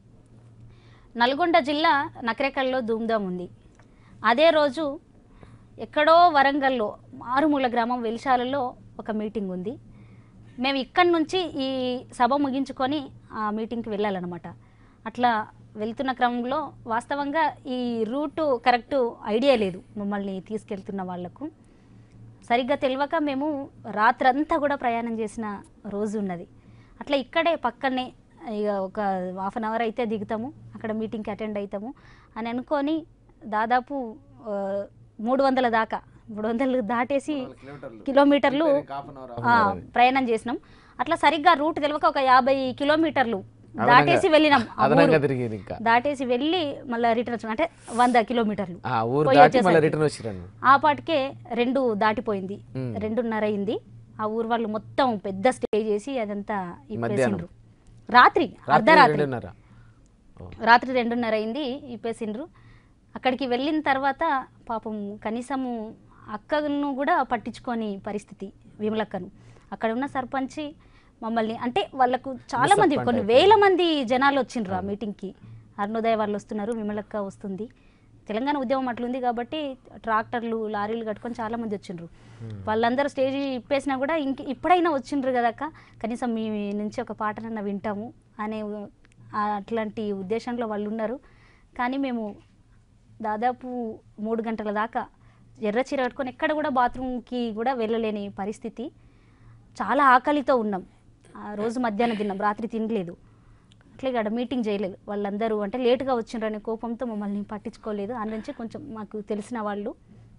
నల్గొండ జిల్లా నకరేకల్లో ధూమ్ధాం ఉంది అదే రోజు ఎక్కడో వరంగల్లో మారుమూల గ్రామం వెలిశాలలో ఒక మీటింగ్ ఉంది మేము ఇక్కడి నుంచి ఈ సభ ముగించుకొని ఆ మీటింగ్కి వెళ్ళాలన్నమాట అట్లా వెళ్తున్న క్రమంలో వాస్తవంగా ఈ రూటు కరెక్ట్ ఐడియా లేదు మమ్మల్ని తీసుకెళ్తున్న వాళ్లకు సరిగ్గా తెలియక మేము రాత్రంతా కూడా ప్రయాణం చేసిన రోజు ఉన్నది అట్లా ఇక్కడే పక్కనే ఇక ఒక హాఫ్ అన్ అవర్ అయితే దిగుతాము అక్కడ మీటింగ్కి అటెండ్ అవుతాము అని అనుకొని దాదాపు ఆ, మూడు వందల దాకా మూడు వందలు దాటేసి కిలోమీటర్లు ఆ, ప్రయాణం చేసినాం అట్లా సరిగ్గా రూట్ తెలియక ఒక యాభై కిలోమీటర్లు దాటేసి వెళ్ళినాం ఆ అదనంగా ఊరు. తిరిగింది ఇంకా దాటేసి వెళ్ళి మళ్ళీ రిటర్న్ వచ్చాం అంటే వంద కిలోమీటర్లు ఆ ఊరు పోయి దాటి మళ్ళీ వచ్చేసరికి. రిటర్న్ వచ్చిరాను ఆ పాటికే రెండు దాటిపోయింది మ్మ్. రెండున్నర అయింది ఆ ఊరు వాళ్ళు మొత్తం పెద్ద స్టే చేసి అదంతా ఇప్పేసిండ్రు మధ్యాహ్నం. రాత్రి రాత్రి అర్ధరాత్రి రెండున్నర ఓ. రాత్రి రెండున్నర అయింది ఇప్పేసిండ్రు అక్కడికి వెళ్ళిన తర్వాత పాపం కనీసము అక్కను కూడా పట్టించుకొని పరిస్థితి విమలక్కను అక్కడ ఉన్న సర్పంచి మమ్మల్ని అంటే వాళ్ళకు చాలా మంది సర్పంచ్ కొన్ని అయిపోయింది. వేల మంది జనాలు వచ్చిండ్రు ఆ మీటింగ్కి అరుణోదయ వాళ్ళు వస్తున్నారు విమలక్క వస్తుంది తెలంగాణ ఉద్యమం అట్లుంది కాబట్టి ట్రాక్టర్లు లారీలు కట్టుకొని చాలా మంది వచ్చిండ్రు వాళ్ళందరూ స్టేజ్ ఇప్పేసినా కూడా ఇంక ఇప్పుడైనా వచ్చిండ్రు కదక్క కనీసం మీ నుంచి ఒక పాటనన్నా వింటాము అనే ఆ అట్లాంటి ఉద్దేశంలో వాళ్ళు ఉన్నారు కానీ మేము దాదాపు మూడు గంటల దాకా ఎర్ర చీర కట్టుకొని ఎక్కడ కూడా బాత్రూమ్కి కూడా వెళ్ళలేని పరిస్థితి చాలా ఆకలితో ఉన్నాం ఆ రోజు మధ్యాహ్నం తిన్నాం రాత్రి తినలేదు అట్లే ఇక్కడ మీటింగ్ చేయలేదు వాళ్ళందరూ అంటే లేటుగా వచ్చిండ్రనే కోపంతో మమ్మల్ని పట్టించుకోలేదు ఆ నుంచి కొంచెం మాకు తెలిసిన వాళ్ళు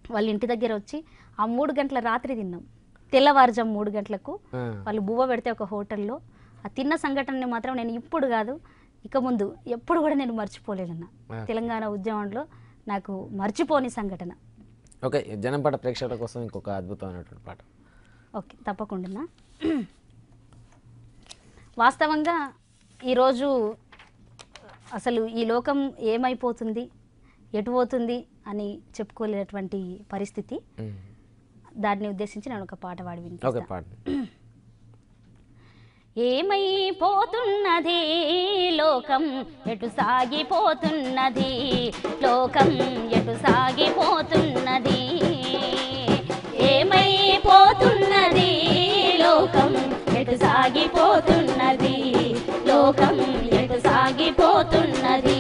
వాళ్ళ ఇంటి దగ్గర వచ్చి ఆ మూడు గంటల రాత్రి తిన్నాం తెల్లవారుజాము మూడు గంటలకు ఆ. వాళ్ళు బువ్వ పెడితే ఒక హోటల్లో ఆ తిన్న సంఘటనని మాత్రం నేను ఇప్పుడు కాదు ఇక ముందు ఎప్పుడు కూడా నేను మర్చిపోలేదన్న ఆ. తెలంగాణ ఉద్యమంలో నాకు మర్చిపోని సంఘటన ఓకే జనంపాట ప్రేక్షకుల కోసం ఇంకొక అద్భుతమైనటువంటి పాట ఓకే తప్పకుండా వాస్తవంగా ఈరోజు అసలు ఈ లోకం ఏమైపోతుంది ఎటు పోతుంది అని చెప్పుకోలేనటువంటి పరిస్థితి ఉమ్. దాన్ని ఉద్దేశించి నేను ఒక పాట పాడి ఓకే వినిపిస్తా. పాట ఏమైపోతున్నది లోకం ఎటు సాగిపోతున్నది లోకం ఎటు సాగిపోతున్నది ఏమైపోతున్నది లోకం ఎటు సాగిపోతున్నది లోకం ఎటు సాగిపోతున్నది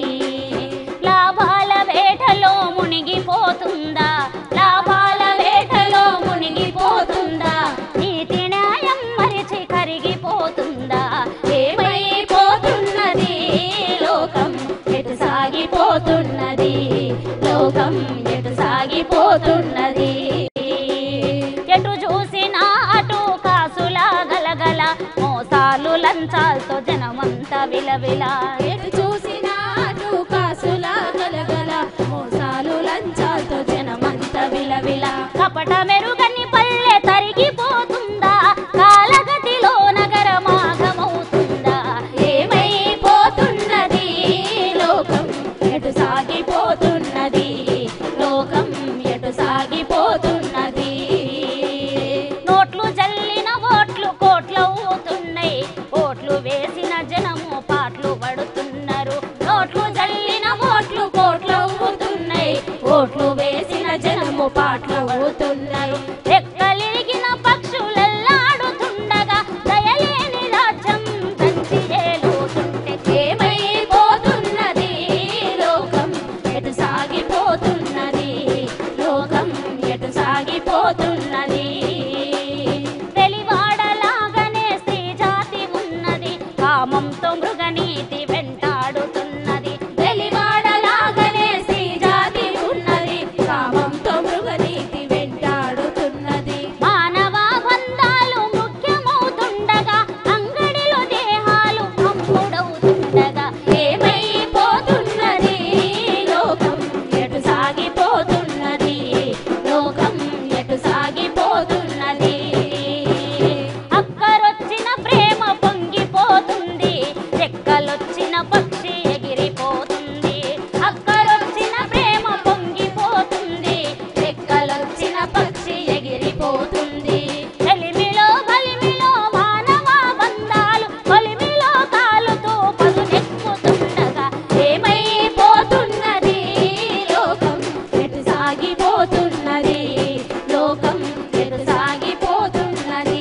లాభాల వేటలో మునిగిపోతుందా లాభాల వేటలో మునిగిపోతుందా నీతి న్యాయం మరిచి కరిగిపోతుందా ఏమైపోతున్నది లోకం ఎటు సాగిపోతున్నది లోకం ఎటు సాగిపోతున్నది ఎటు చూసినా అటు కాసులా గలగల మోసాలు లంచాలతో జనమంతా విలవిల ఎటు చూసినా అటు కాసులా గలగల మోసాలు లంచాలతో జనమంతా విలవిల కపట మెరుగని పల్లె తరిగిపోతుందా కాలగతిలో నగరమాగమవుతుందా ఏమైపోతున్నది లోకం ఎటు సాగిపోతున్నది లోకం ఎటు సాగిపోతున్నది నోట్లు జల్లిన ఓట్లు కోట్లవుతున్నాయి ఓట్లు వేసిన జనము పాటలు పడుతున్నారు నోట్లు జల్లిన ఓట్లు కోట్లవుతున్నాయి ఓట్లు వేసిన జనము పాటలు అవుతున్నారు రెక్కలిరిగిన పక్షులెల్లాడుతుండగా దయలేని రాజ్యం తంచి ఏలుతుంటే ఏమైపోతున్నది లోకం ఎటు సాగిపోతున్నది లోకం ఎటు సాగిపోతున్నది వెలివాడలాగానే స్త్రీ జాతి ఉన్నది కామంతో మృగనీతి వెంటాడుతున్నది వెలివాడలాగానే స్త్రీ జాతి ఉన్నది కామంతో మృగనీతి వెంటాడుతున్నది మానవ బంధాలు ముఖ్యమవుతుండగా అంగడిలో దేహాలు అమ్ముడవుతుండగా ఏమైపోతున్నది లోకం ఎటు సాగిపోతున్నది లోకం ఎటు సాగిపోతున్నది అక్కరొచ్చిన ప్రేమ పొంగిపోతుంది రెక్కలొచ్చిన పక్షి ఎగిరిపోతుంది అక్కరొచ్చిన ప్రేమ పొంగిపోతుంది రెక్కలొచ్చిన పక్షి ఎగిరిపోతుంది కలిమిలో బలిమిలో మానవ బంధాలు కొలిమిలో కాలుతూ పదునెక్కుతుండగా ఏమైపోతున్నది లోకం ఎటు సాగిపోతున్నది లోకం ఎటు సాగిపోతున్నది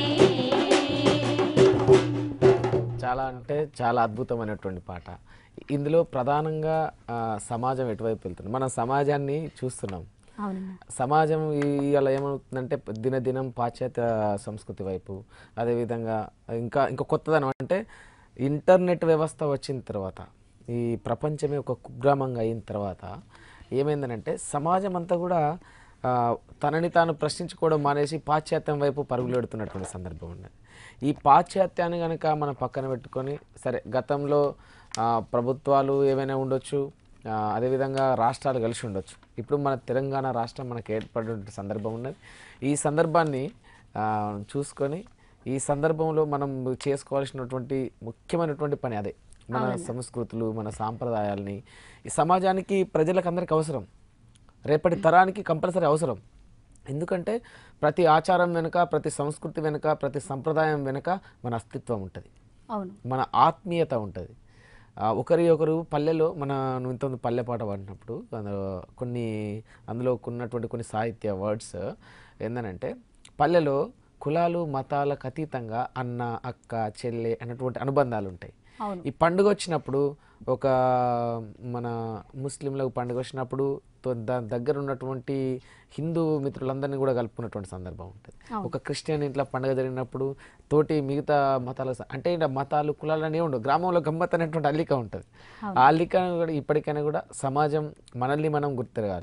చాలా అంటే చాలా అద్భుతమైనటువంటి పాట ఇందులో ప్రధానంగా ఆ, సమాజం ఎటువైపు వెళ్తుంది మనం సమాజాన్ని చూస్తున్నాం అవునన్నా సమాజం ఇవాళ ఏమవుతుందంటే దినదినం పాశ్చాత్య సంస్కృతి వైపు అదేవిధంగా ఇంకా ఇంకా కొత్తదనం అంటే ఇంటర్నెట్ వ్యవస్థ వచ్చిన తర్వాత ఈ ప్రపంచమే ఒక కుగ్రామంగా అయిన తర్వాత ఏమైందనంటే సమాజం అంతా కూడా ఆ, తనని తాను ప్రశ్నించుకోవడం మానేసి పాశ్చాత్యం వైపు పరుగులెడుతున్నటువంటి సందర్భం ఉన్నది ఈ పాశ్చాత్యాన్ని కనుక మనం పక్కన పెట్టుకొని సరే గతంలో ఆ, ప్రభుత్వాలు ఏమైనా ఉండొచ్చు ఆ, అదేవిధంగా రాష్ట్రాలు కలిసి ఉండొచ్చు ఇప్పుడు మన తెలంగాణ రాష్ట్రం మనకు ఏర్పడిన సందర్భం ఉన్నది ఈ సందర్భాన్ని ఆ, చూసుకొని ఈ సందర్భంలో మనం చేసుకోవాల్సినటువంటి ముఖ్యమైనటువంటి పని అదే మన సంస్కృతులు మన సాంప్రదాయాల్ని ఈ సమాజానికి ప్రజలకు అందరికీ అవసరం రేపటి తరానికి కంపల్సరీ అవసరం ఎందుకంటే ప్రతి ఆచారం వెనుక ప్రతి సంస్కృతి వెనుక ప్రతి సంప్రదాయం వెనుక మన అస్తిత్వం ఉంటుంది అవును మన ఆత్మీయత ఉంటుంది ఒకరి ఒకరు పల్లెలో మన నువ్వు ఇంతకుముందు పల్లె పాట పాడినప్పుడు అందులో కొన్ని అందులో ఉన్నటువంటి కొన్ని సాహిత్య వర్డ్స్ ఏందనంటే పల్లెలో కులాలు మతాలకు అతీతంగా అన్న అక్క చెల్లె అన్నటువంటి అనుబంధాలు ఉంటాయి అవును. ఈ పండుగ వచ్చినప్పుడు ఒక మన ముస్లింలకు పండుగ వచ్చినప్పుడు తో- దాని దగ్గర ఉన్నటువంటి హిందూ మిత్రులందరినీ కూడా కలుపుకున్నటువంటి సందర్భం ఉంటుంది ఒక క్రిస్టియన్ ఇంట్లో పండుగ జరిగినప్పుడు తోటి మిగతా మతాల స- అంటే ఇలా మతాలు కులాలు అనేవి ఉండవు గ్రామంలో గమ్మత్ అనేటువంటి అల్లిక ఉంటుంది ఆ అల్లిక కూడా ఇప్పటికైనా కూడా సమాజం మనల్ని మనం గుర్తిరగాలి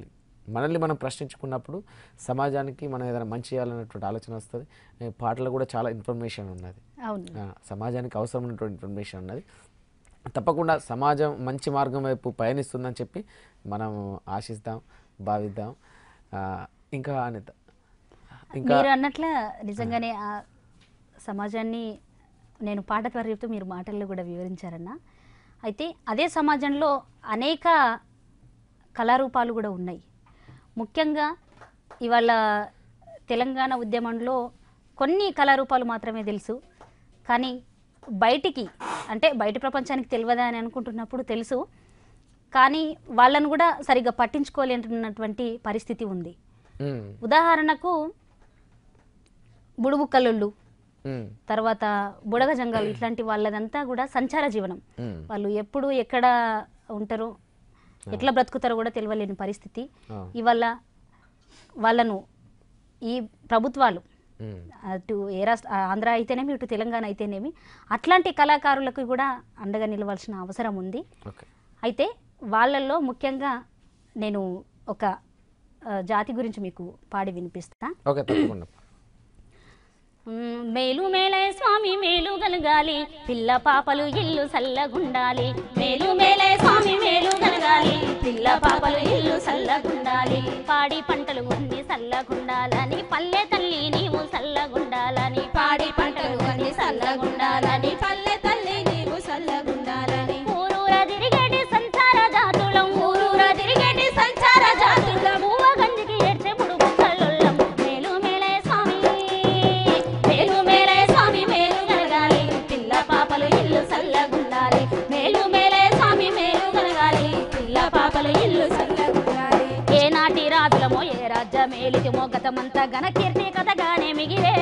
మనల్ని మనం ప్రశ్నించుకున్నప్పుడు సమాజానికి మనం ఏదైనా మంచి చేయాలన్నటువంటి ఆలోచన వస్తుంది ఏ, పాటలో కూడా చాలా ఇన్ఫర్మేషన్ ఉన్నది అవును ఆ, సమాజానికి అవసరమైనటువంటి ఇన్ఫర్మేషన్ ఉన్నది తప్పకుండా సమాజం మంచి మార్గం వైపు పయనిస్తుందని చెప్పి మనం ఆశిస్తాం భావిద్దాం ఆ, ఇంకా అనిత ఇంకా మీరు అన్నట్ల నిజంగానే ఆ సమాజాన్ని నేను పాట ద్వారా చెప్తూ మీరు మాటల్లో కూడా వివరించారన్న అయితే అదే సమాజంలో అనేక కళారూపాలు కూడా ఉన్నాయి ముఖ్యంగా ఇవాళ తెలంగాణ ఉద్యమంలో కొన్ని కళారూపాలు మాత్రమే తెలుసు కానీ బయటికి అంటే బయట ప్రపంచానికి తెలియదా అని అనుకుంటున్నప్పుడు తెలుసు కానీ వాళ్ళను కూడా సరిగ్గా పట్టించుకోలేనటువంటి పరిస్థితి ఉంది ఉమ్, ఉదాహరణకు బుడుబుక్కలుళ్ళు ఉమ్, తర్వాత బుడగ జంగాలు ఇట్లాంటి వాళ్ళదంతా కూడా సంచార జీవనం ఉమ్, వాళ్ళు ఎప్పుడు ఎక్కడ ఉంటారో ఎట్లా బ్రతుకుతారో కూడా తెలియలేని పరిస్థితి ఆ. ఇవాళ వాళ్ళను ఈ ప్రభుత్వాలు ఉమ్, అటు ఏ రాష్ట్ర ఆ ఆంధ్ర అయితేనేమి ఇటు తెలంగాణ అయితేనేమి అట్లాంటి కళాకారులకు కూడా అండగా నిలవాల్సిన అవసరం ఉంది ఓకే అయితే వాళ్ళల్లో ముఖ్యంగా నేను ఒక ఆ, జాతి గురించి మీకు పాడి వినిపిస్తా ఓకే తప్పకుండా మ్మ్, మేలు మేలే స్వామి మేలు గలగాలి పిల్ల పాపలు ఇల్లు సల్లగుండాలి మేలు మేలే స్వామి మేలు గలగాలి పిల్ల పాపలు ఇల్లు సల్లగుండాలి పాడి పంటలు అన్ని సల్లగుండాలని పల్లె తల్లి నీవు సల్లగుండాలని పాడి పంటలు అన్ని సల్లగుండాలని పల్లె తల్లి నీవు సల్లగుండాలని ఊరూర తిరిగేటి సంచార జాతులం ఊరూర తిరిగేటి సంచార జాతులం ఊవ గంజికి ఏడ్చే పుడుగు కల్లుల్లం మేలు మేలే స్వామి మేలు మేలే స్వామి మేలు కలగాలి పిల్ల పాపలు ఇల్లు సల్లగుండాలి మేలు మేలే స్వామి మేలు కలగాలి పిల్ల పాపలు ఇల్లు సల్లగుండాలి ఏనాటి రాజులమో ఏ రాజ్య మేలితిమో గతమంతా ఘన కీర్తి కథగానే మిగిలే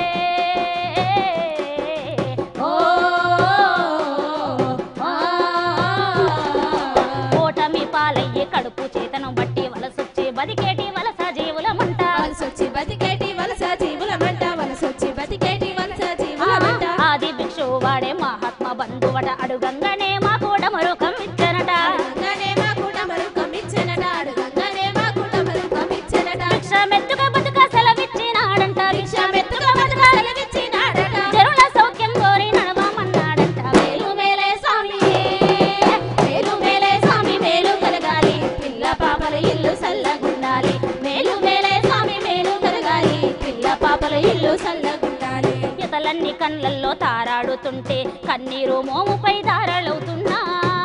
ఓ ఓటమి పాలయ్యి కడుపు చేతను బట్టి వలసొచ్చి బతికేటి వలస జీవులమంట వలసొచ్చి బతికేటి వలస జీవులమంట వలసొచ్చి బతికేటి వలస జీవులమంట ఆది భిక్షు వాడే మహాత్మ బంధువట అడుగంగానే మా కూడా మరొకం ఇచ్చనట అడుగంగానే మా కుటమరు కమిచ్చనట అడుగంగానే మా కుటమరు కమిచ్చనట భిక్ష మెత్తుగా బతుక సెలవిచ్చినాడంట భిక్ష మెత్తుగా బతుక సెలవిచ్చినాడట జరుల సౌఖ్యం కోరి నడవమన్నాడంట మేలు మేలే స్వామి మేలు మేలే స్వామి మేలు కలగాలి పిల్ల పాపల ఇల్లు సల్లగుండాలి మేలు మేలే స్వామి మేలు కలగాలి పిల్ల పాపల ఇల్లు సల్లగుండాలి ఇతలన్ని కళ్ళల్లో తారాడుతుంటే కన్నీరు మోముపై దారలవుతున్నా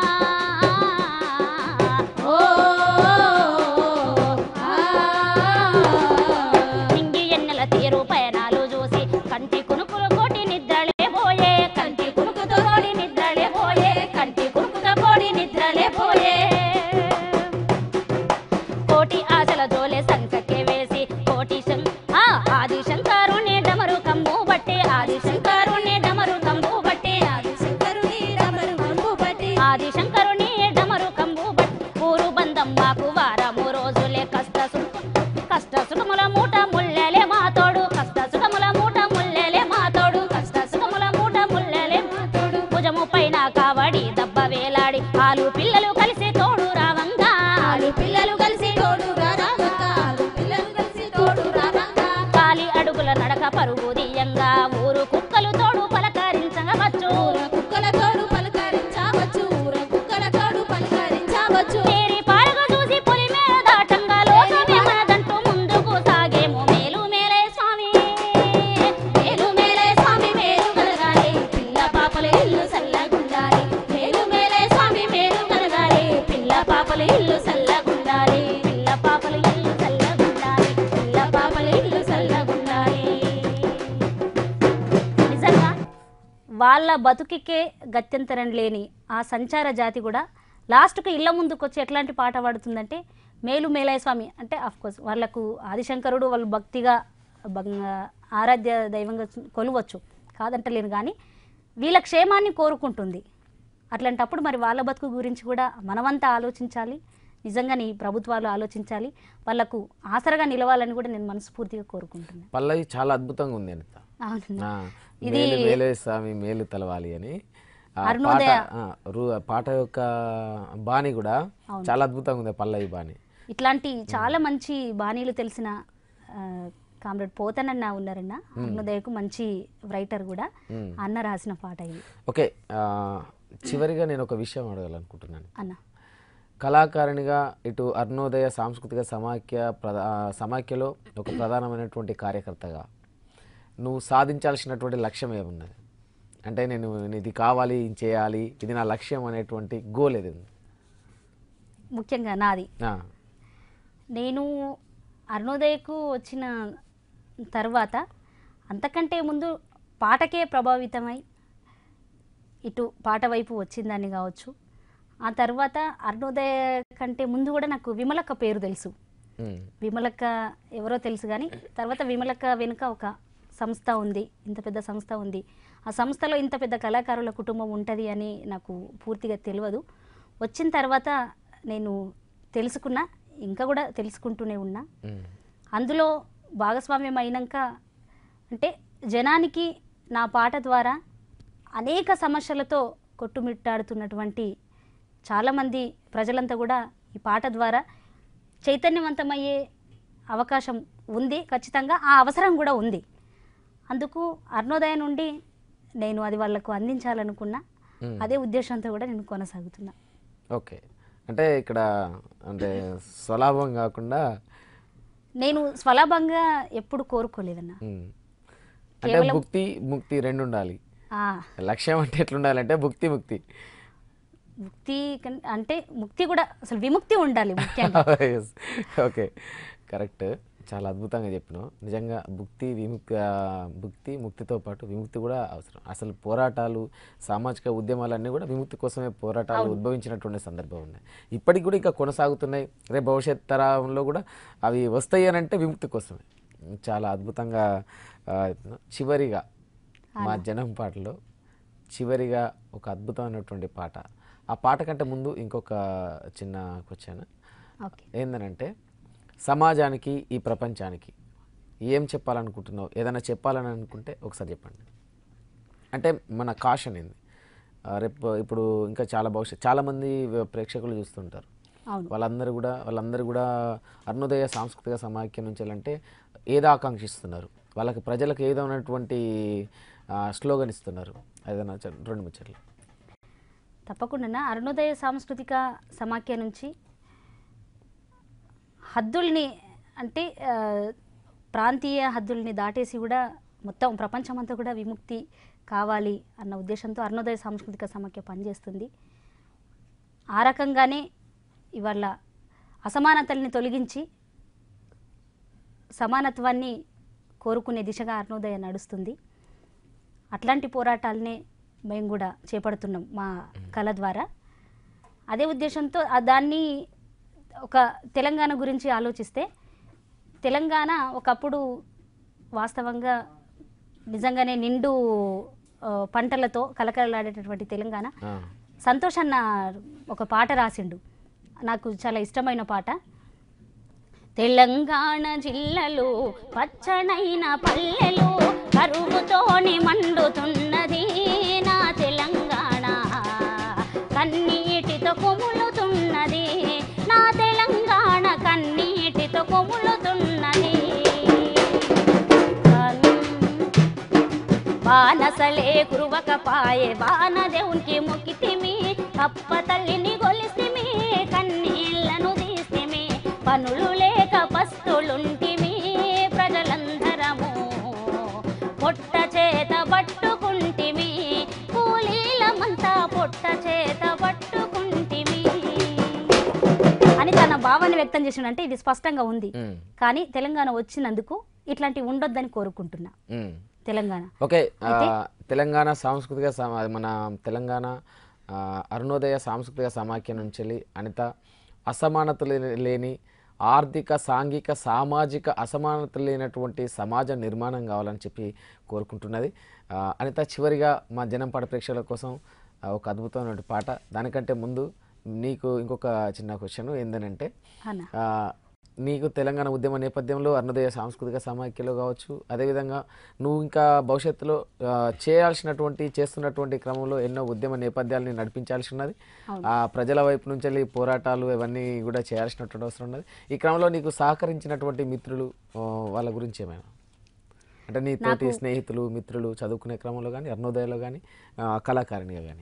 ఓ ఆ నింగి ఎన్నెల తీరు పయనాలు చూసి కంటి కునుకులు కోటి నిద్రలే పోయే కంటి కునుకుతో కోడి నిద్రలే పోయే కంటి కునుకుతో కోడి నిద్రలే పోయే కోటి ఆశల జోలే సంకకే వేసి కోటి శం ఆ ఆది శంకరుని డమరు కంబు బట్టి ఆది శంకరుని డమరు కంబు బట్టి ఆది శంకరుని రమరు మంపు పట్టి ఆది శంకరుని డమరు కంబు బట్టి ఊరు బంధం మాకు వారము రోజులే కష్ట సుఖ కష్ట సుఖముల మూట ముల్లెలే మాతోడు కష్ట సుఖముల మూట ముల్లెలే మాతోడు కష్ట సుఖముల మూట ముల్లెలే మాతోడు భుజము పైన కావడి దబ్బ వేలాడి ఆలు పిల్లలు కలిసి తోడు రావంగా ఆలు పిల్లలు కలిసి తోడు రారామంగ ఆలు పిల్లలు కలిసి తోడు రారామంగ కాలి అడుగుల నడక పరుగు దియంగా ఊరు కుక్కలు తోడు పలకరించవచ్చు ఊర కుక్కల తోడు పలకరించవచ్చు ఊర కుక్కల తోడు పలకరించవచ్చు తేరి పారగ చూసి పులి మీద దాటంగా లోకమే మనదంటూ ముందుకు సాగేమో మేలు మేలే స్వామి మేలు మేలే స్వామి మేలు కలగాలి పిల్ల పాపల ఇల్లు సల్లగుండాలి మేలు మేలే స్వామి మేలు కలగాలి పిల్ల పాపల ఇల్లు సల్లగుండాలి పిల్ల పాపలు ఇల్లు చల్లగుండాలి పిల్ల పాపల ఇల్లు సల్లగుండాలి నిజంగా వాళ్ళ బతుకికే గత్యంతరం లేని ఆ సంచార జాతి కూడా లాస్ట్కు ఇళ్ళ ముందుకు వచ్చి ఎట్లాంటి పాట పాడుతుందంటే మేలు మేలయ స్వామి అంటే కోర్స్ వాళ్ళకు ఆదిశంకరుడు వాళ్ళు భక్తిగా భంగ- ఆరాధ్య దైవంగా కొలువచ్చు కాదంటలేను కానీ వీళ్ళ క్షేమాన్ని కోరుకుంటుంది అట్లాంటప్పుడు మరి వాళ్ళ బతుకు గురించి కూడా మనమంతా ఆలోచించాలి నిజంగా నీ ప్రభుత్వాలు ఆలోచించాలి వాళ్ళకు ఆసరగా నిలవాలని కూడా నేను మనస్ఫూర్తిగా కోరుకుంటున్నాను పల్లవి చాలా అద్భుతంగా ఉంది అనిత అవును ఆ, ఇది- మేలు మేలే స్వామి మేలు తలవాలి అని ఆ పాట అరుణోదయ. ఆ, రు- పాట యొక్క బాణి కూడా చాలా అద్భుతంగా ఉంది పల్లవి బాణి ఇట్లాంటి చాలా మంచి బాణీలు తెలిసిన ఆ, కామ్రేడ్ పోతనన్న ఉన్నారన్న అరుణోదయకు మంచి రైటర్ కూడా మ్మ్. అన్న రాసిన పాట ఇది ఓకే ఆ, చివరిగా నేను ఒక విషయం అడగాలనుకుంటున్నాను అన్న కళాకారునిగా ఇటు అరుణోదయ సాంస్కృతిక సమాఖ్య ప్రధా సమాఖ్యలో ఒక ప్రధానమైనటువంటి కార్యకర్తగా నువ్వు సాధించాల్సినటువంటి లక్ష్యం ఏమున్నది అంటే నేను ఇది కావాలి ఇది చేయాలి ఇది నా లక్ష్యం అనేటువంటి గోల్ ఏది ఉంది ముఖ్యంగా నాది ఆ, నేను అరుణోదయకు వచ్చిన తర్వాత అంతకంటే ముందు పాటకే ప్రభావితమై ఇటు పాట వైపు వచ్చిందని కావచ్చు ఆ తర్వాత అరుణోదయ కంటే ముందు కూడా నాకు విమలక్క పేరు తెలుసు ఉమ్, విమలక్క ఎవరో తెలుసు కానీ తర్వాత విమలక్క వెనుక ఒక సంస్థ ఉంది ఇంత పెద్ద సంస్థ ఉంది ఆ సంస్థలో ఇంత పెద్ద కళాకారుల కుటుంబం ఉంటుంది అని నాకు పూర్తిగా తెలియదు వచ్చిన తర్వాత నేను తెలుసుకున్నా ఇంకా కూడా తెలుసుకుంటూనే ఉన్నా ఉమ్, అందులో భాగస్వామ్యం అయినాక అంటే జనానికి నా పాట ద్వారా అనేక సమస్యలతో కొట్టుమిట్టాడుతున్నటువంటి చాలామంది ప్రజలంతా కూడా ఈ పాట ద్వారా చైతన్యవంతమయ్యే అవకాశం ఉంది ఖచ్చితంగా ఆ అవసరం కూడా ఉంది అందుకు అరుణోదయ నుండి నేను అది వాళ్ళకు అందించాలనుకున్నా మ్మ్. అదే ఉద్దేశంతో కూడా నేను కొనసాగుతున్నా ఓకే అంటే ఇక్కడ అంటే స్వలాభం కాకుండా నేను స్వలాభంగా ఎప్పుడు కోరుకోలేదన్న ఉమ్, అంటే కేవలం- భుక్తి ముక్తి రెండు ఉండాలి ఆ, లక్ష్యం అంటే ఎట్లుండాలంటే భుక్తి ముక్తి ముక్తి కన్- అంటే ముక్తి కూడా అసలు విముక్తి ఉండాలి ముఖ్యంగా Yes. ఓకే కరెక్ట్ చాలా అద్భుతంగా చెప్పినావు నిజంగా భుక్తి విముక్తి ఆ, భుక్తి ముక్తితో పాటు విముక్తి కూడా అవసరం అసలు పోరాటాలు సామాజిక ఉద్యమాలన్నీ కూడా విముక్తి కోసమే పోరాటాలు ఉద్భవించినటువంటి సందర్భం ఉన్నాయి ఇప్పటికి కూడా ఇంకా కొనసాగుతున్నాయి రేపు భవిష్యత్ తరంలో కూడా అవి వస్తాయి అని అంటే విముక్తి కోసమే చాలా అద్భుతంగా ఆ, చెప్పినావు. చివరిగా మా జనం పాటలో చివరిగా ఒక అద్భుతమైనటువంటి పాట ఆ పాట కంటే ముందు ఇంకొక చిన్న క్వశ్చన్ ఓకే ఏందనంటే సమాజానికి ఈ ప్రపంచానికి ఏం చెప్పాలనుకుంటున్నావు ఏదైనా చెప్పాలని అనుకుంటే ఒకసారి చెప్పండి అంటే మన కాషన్ ఏంది ఆ, రేపు ఇప్పుడు ఇంకా చాలా భవిష్యత్ చాలామంది ప్రేక్షకులు చూస్తుంటారు అవును వాళ్ళందరూ కూడా వాళ్ళందరూ కూడా అరుణోదయ సాంస్కృతిక సమాఖ్య నుంచి అంటే ఏదో ఆకాంక్షిస్తున్నారు వాళ్ళకి ప్రజలకు ఏదో ఉన్నటువంటి స్లోగన్ ఇస్తున్నారు ఏదైనా చె- రెండు ముచ్చట్లు తప్పకుండా అరుణోదయ సాంస్కృతిక సమాఖ్య నుంచి హద్దుల్ని అంటే ఆ, ప్రాంతీయ హద్దుల్ని దాటేసి కూడా మొత్తం ప్రపంచమంతా కూడా విముక్తి కావాలి అన్న ఉద్దేశంతో అరుణోదయ సాంస్కృతిక సమాఖ్య పనిచేస్తుంది ఆ రకంగానే ఇవాళ అసమానతల్ని తొలగించి సమానత్వాన్ని కోరుకునే దిశగా అరుణోదయ నడుస్తుంది అట్లాంటి పోరాటాలనే మేము కూడా చేపడుతున్నాం మా కళ ద్వారా అదే ఉద్దేశంతో ఆ దాన్ని ఒక తెలంగాణ గురించి ఆలోచిస్తే తెలంగాణ ఒకప్పుడు వాస్తవంగా నిజంగానే నిండు ఆ, పంటలతో కలకలలాడేటటువంటి తెలంగాణ ఆ, సంతోష్ అన్న ఒక పాట రాసిండు నాకు చాలా ఇష్టమైన పాట తెలంగాణ జిల్లలో పచ్చనైన పల్లెలు కరువుతోని మండుతున్నది నా తెలంగాణ కన్నీటితో కొములుతున్నది నా తెలంగాణ కన్నీటితో కొములుతున్నది బానసలే కురువకపాయే బాన దేవునికి మొక్కితిమి కప్ప తల్లిని గొలిసిమి కన్నీళ్లను తీసిమి పనులు లేక పస్తులుంటిమి ప్రజలందరము పొట్ట చేత పట్టుకుంటిమి కూలీలమంతా పొట్ట చేత పట్టుకుంటిమి అని తన భావాన్ని వ్యక్తం చేసిండంటే ఇది స్పష్టంగా ఉంది ఉమ్, కానీ తెలంగాణ వచ్చినందుకు ఇట్లాంటివి ఉండొద్దని కోరుకుంటున్నా ఉమ్. తెలంగాణ ఓకే ఆ, తెలంగాణ సాంస్కృతిక సమా మన తెలంగాణ ఆ, అరుణోదయ సాంస్కృతిక సమాఖ్య నుంచి వెళ్ళి అనిత అసమానతలు లేని ఆర్థిక సాంఘిక సామాజిక అసమానతలు లేనటువంటి సమాజ నిర్మాణం కావాలని చెప్పి కోరుకుంటున్నది ఆ, అనిత చివరిగా మా జనం పాట ప్రేక్షకుల కోసం ఆ, ఒక అద్భుతమైన పాట దానికంటే ముందు నీకు ఇంకొక చిన్న క్వశ్చన్ ఏంటంటే అన్న ఆ, నీకు తెలంగాణ ఉద్యమ నేపథ్యంలో అరుణోదయ సాంస్కృతిక సమాఖ్యలో కావచ్చు అదేవిధంగా నువ్వు ఇంకా భవిష్యత్తులో ఆ, చేయాల్సినటువంటి చేస్తున్నటువంటి క్రమంలో ఎన్నో ఉద్యమ నేపథ్యాలని నడిపించాల్సి ఉన్నది ఆ ప్రజల వైపు నుంచి వెళ్ళి పోరాటాలు ఇవన్నీ కూడా చేయాల్సినటువంటి అవసరం ఉన్నది ఈ క్రమంలో నీకు సహకరించినటువంటి మిత్రులు ఆ, వాళ్ళ గురించి ఏమైనా అంటే నీ తోటి స్నేహితులు మిత్రులు చదువుకునే క్రమంలో కానీ అరుణోదయలో కానీ కళాకారిణిగా కానీ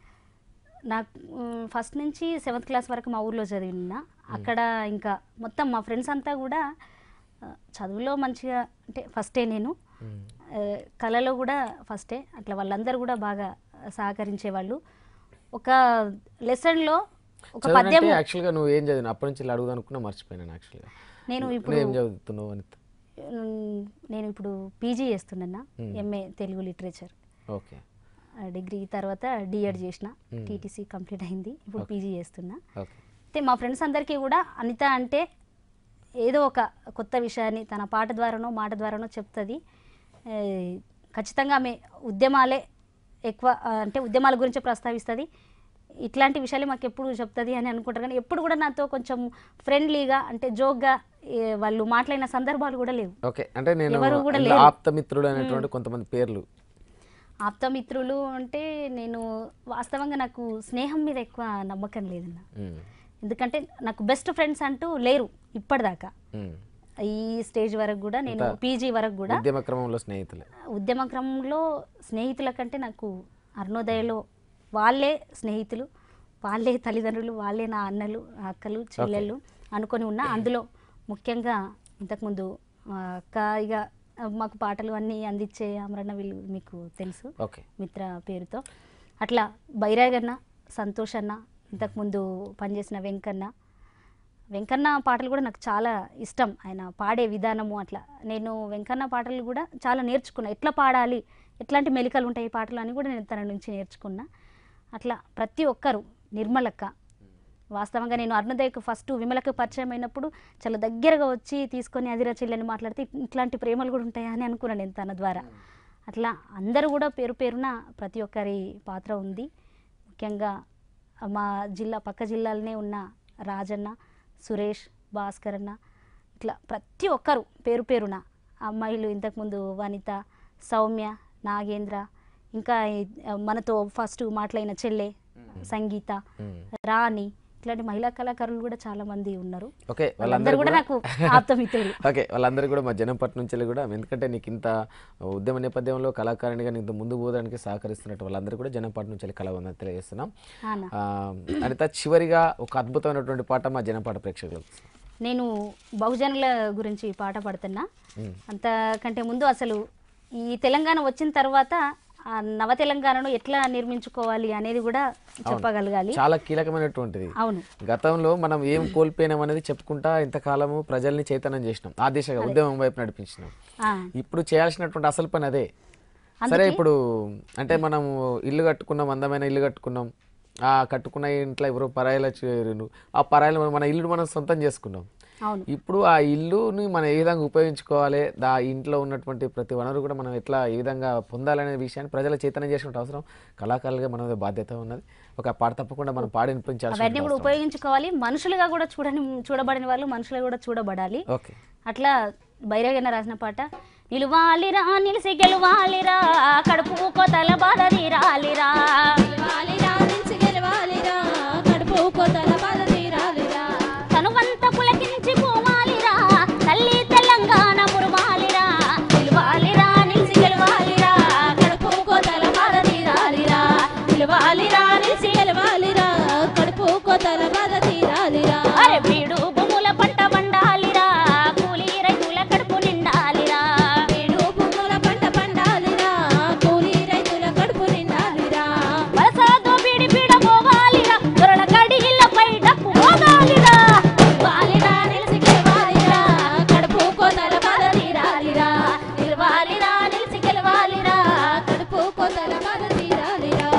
నాకు మ్, ఫస్ట్ నుంచి సెవెంత్ క్లాస్ వరకు మా ఊర్లో చదివినా అక్కడ ఇంకా మొత్తం మా ఫ్రెండ్స్ అంతా కూడా ఆ, చదువులో మంచిగా అంటే ఫస్టే నేను ఆ, కళలో కూడా ఫస్టే అట్లా వాళ్ళందరూ కూడా బాగా సహకరించేవాళ్ళు ఒక లెసన్లో ఒక పద్యం చదువు యాక్చువల్గా నువ్వు ఏం చదివిన అప్పటి నుంచి ఇలా అడుగుదాం అనుకున్నా మర్చిపోయినాను యాక్చువల్గా నేను నువ్వు ఇప్పుడు ఏం చదువుతున్నావు అని మ్, నేను ఇప్పుడు పీజీ చేస్తున్నా MA Telugu literature okay degree తర్వాత డిఎడ్ చేసిన టీటీసీ కంప్లీట్ అయింది ఇప్పుడు పీజీ చేస్తున్నా ఓకే అయితే మా ఫ్రెండ్స్ అందరికీ కూడా అనిత అంటే ఏదో ఒక కొత్త విషయాన్ని తన పాట ద్వారానో మాట ద్వారానో చెప్తుంది ఏ, ఖచ్చితంగా ఆమె ఉద్యమాలే ఎక్కువ ఆ, అంటే ఉద్యమాల గురించి ప్రస్తావిస్తుంది ఇట్లాంటి విషయాలు మాకు ఎప్పుడు చెప్తుంది అని అనుకుంటారు కానీ ఎప్పుడు కూడా నాతో కొంచెం ఫ్రెండ్లీగా అంటే జోక్గా ఏ, వాళ్ళు మాట్లాడిన సందర్భాలు కూడా లేవు ఓకే అంటే నేను ఎవరు కూడా ఇందులో లేరు. ఆప్త మిత్రుడు అనేటువంటి కొంతమంది పేర్లు ఆప్తమిత్రులు అంటే నేను వాస్తవంగా నాకు స్నేహం మీద ఎక్కువ నమ్మకం లేదన్న ఉమ్, ఎందుకంటే నాకు బెస్ట్ ఫ్రెండ్స్ అంటూ లేరు ఇప్పటిదాకా ఉమ్. ఈ స్టేజ్ వరకు కూడా నేను పీజీ వరకు కూడా ఉద్యమ క్రమంలో స్నేహితులే ఉద్యమ క్రమంలో స్నేహితుల కంటే నాకు అరుణోదయలో వాళ్ళే స్నేహితులు వాళ్ళే తల్లిదండ్రులు వాళ్ళే నా అన్నలు అక్కలు చెల్లెళ్ళు అనుకొని ఉన్నా అందులో ముఖ్యంగా ఇంతకుముందు ఆ, అక్క ఇక ఆ, మాకు పాటలు అన్నీ అందించే అమరన్న వీళ్ళు మీకు తెలుసు ఓకే మిత్ర పేరుతో అట్లా బైరాగన్న సంతోష్ అన్న ఇంతకుముందు పనిచేసిన వెంకన్న వెంకన్న పాటలు కూడా నాకు చాలా ఇష్టం ఆయన పాడే విధానము అట్లా నేను వెంకన్న పాటలు కూడా చాలా నేర్చుకున్నా ఎట్లా పాడాలి ఎట్లాంటి మెలికలు ఉంటాయి ఈ పాటలు అని కూడా నేను తన నుంచి నేర్చుకున్నా అట్లా ప్రతి ఒక్కరు నిర్మలక్క వాస్తవంగా నేను అరుణోదయకు ఫస్ట్ విమలకి పరిచయం అయినప్పుడు చాలా దగ్గరగా వచ్చి తీసుకొని అదిరా చెల్లెని మాట్లాడితే ఇట్లాంటి ప్రేమలు కూడా ఉంటాయా అని అనుకున్నాను నేను తన ద్వారా అట్లా అందరూ కూడా పేరు పేరున ప్రతి ఒక్కరి పాత్ర ఉంది ముఖ్యంగా మా జిల్లా పక్క జిల్లాలనే ఉన్న రాజన్న సురేష్ భాస్కర్ అన్న ఇట్లా ప్రతి ఒక్కరు పేరు పేరున అమ్మాయిలు ఇంతకుముందు వనిత సౌమ్య నాగేంద్ర ఇంకా ఈ- మనతో ఫస్ట్ మాట్లాడిన చెల్లె సంగీత రాణి ఇట్లాంటి మహిళా కళాకారులు కూడా చాలా మంది ఉన్నారు ఓకే వాళ్ళందరూ కూడా నాకు ఆప్తమిత్రులు ఓకే వాళ్ళందరూ కూడా మా జనంపట్ నుంచి వెళ్ళి కూడా ఎందుకంటే నీకు ఇంత ఉద్యమ నేపథ్యంలో కళాకారిణిగా నీకు ముందు పోవడానికి సహకరిస్తున్నట్టు వాళ్ళందరూ కూడా జనంపాటి నుంచి వెళ్ళి కళ ఉందని తెలియజేస్తున్నాం అన్న ఆ, అనిత చివరిగా ఒక అద్భుతమైనటువంటి పాట మా జనంపాట ప్రేక్షకులకు నేను బహుజనుల గురించి పాట పాడుతున్నా అంతకంటే ముందు అసలు ఈ తెలంగాణ వచ్చిన తర్వాత ఆ నవ తెలంగాణను ఎట్లా నిర్మించుకోవాలి అనేది కూడా చెప్పగలగాలి చాలా కీలకమైనటువంటిది అవును గతంలో మనం ఏం కోల్పోయినాం అనేది చెప్పుకుంటా ఇంతకాలము ప్రజల్ని చైతన్యం చేసినాం ఆ దిశగా ఉద్యమం వైపు నడిపించినాం ఆ, ఇప్పుడు చేయాల్సినటువంటి అసలు పని అదే సరే ఇప్పుడు అంటే మనము ఇల్లు కట్టుకున్నాం అందమైన ఇల్లు కట్టుకున్నాం ఆ కట్టుకున్న ఇంట్లో ఎవరో పరాయిలు చేరిండు ఆ పరాయిలు మన ఇల్లు మనం సొంతం చేసుకున్నాం అవును ఇప్పుడు ఆ ఇల్లుని మనం ఏ విధంగా ఉపయోగించుకోవాలి దా ఇంట్లో ఉన్నటువంటి ప్రతి వనరు కూడా మనం ఎట్లా ఏ విధంగా పొందాలనే విషయాన్ని ప్రజల చైతన్యం చేసిన అవసరం కళాకారులుగా మన మీద బాధ్యత ఉన్నది ఒక పాట తప్పకుండా మనం పాడి వినిపించాల్సిన అవన్నీ కూడా ఉపయోగించుకోవాలి మనుషులుగా కూడా చూడని చూడబడిన వాళ్ళు మనుషులుగా కూడా చూడబడాలి ఓకే అట్లా బైరాగన్న రాసిన పాట నిలువాలిరా నిలిసి గెలువాలిరా కడుపు కోతల బాధ తీరాలిరా గెలవాలిరా నిలిచి గెలవాలిరా కడుపు కోతల బాధ తీరాలిరా తనువంత పులకించి పోవాలిరా తల్లి తెలంగాణ మురువాలిరా నిలువాలిరా నిలిసి గెలువాలిరా కడుపు కోతల బాధ తీరాలిరా గెలవాలిరా నిలిచి గెలవాలిరా కడుపు కోతల బాధ తీరాలిరా అరే బీడు భూముల పంట పండాలిరా కూలి రైతుల కడుపు నిండాలిరా వేణు భూముల పంట పండాలిరా కూలీ రైతుల కడుపు నిండాలిరా వలస దోపిడి పీడ పోవాలిరా దొరల కడి ఇళ్ళపై డప్పు మోగాలిరా వాలిరా నిలిచి గెలవాలిరా కడుపు కోతల బాధ తీరాలిరా నిలవాలిరా నిలిచి గెలవాలిరా కడుపు కోతల బాధ తీరాలిరా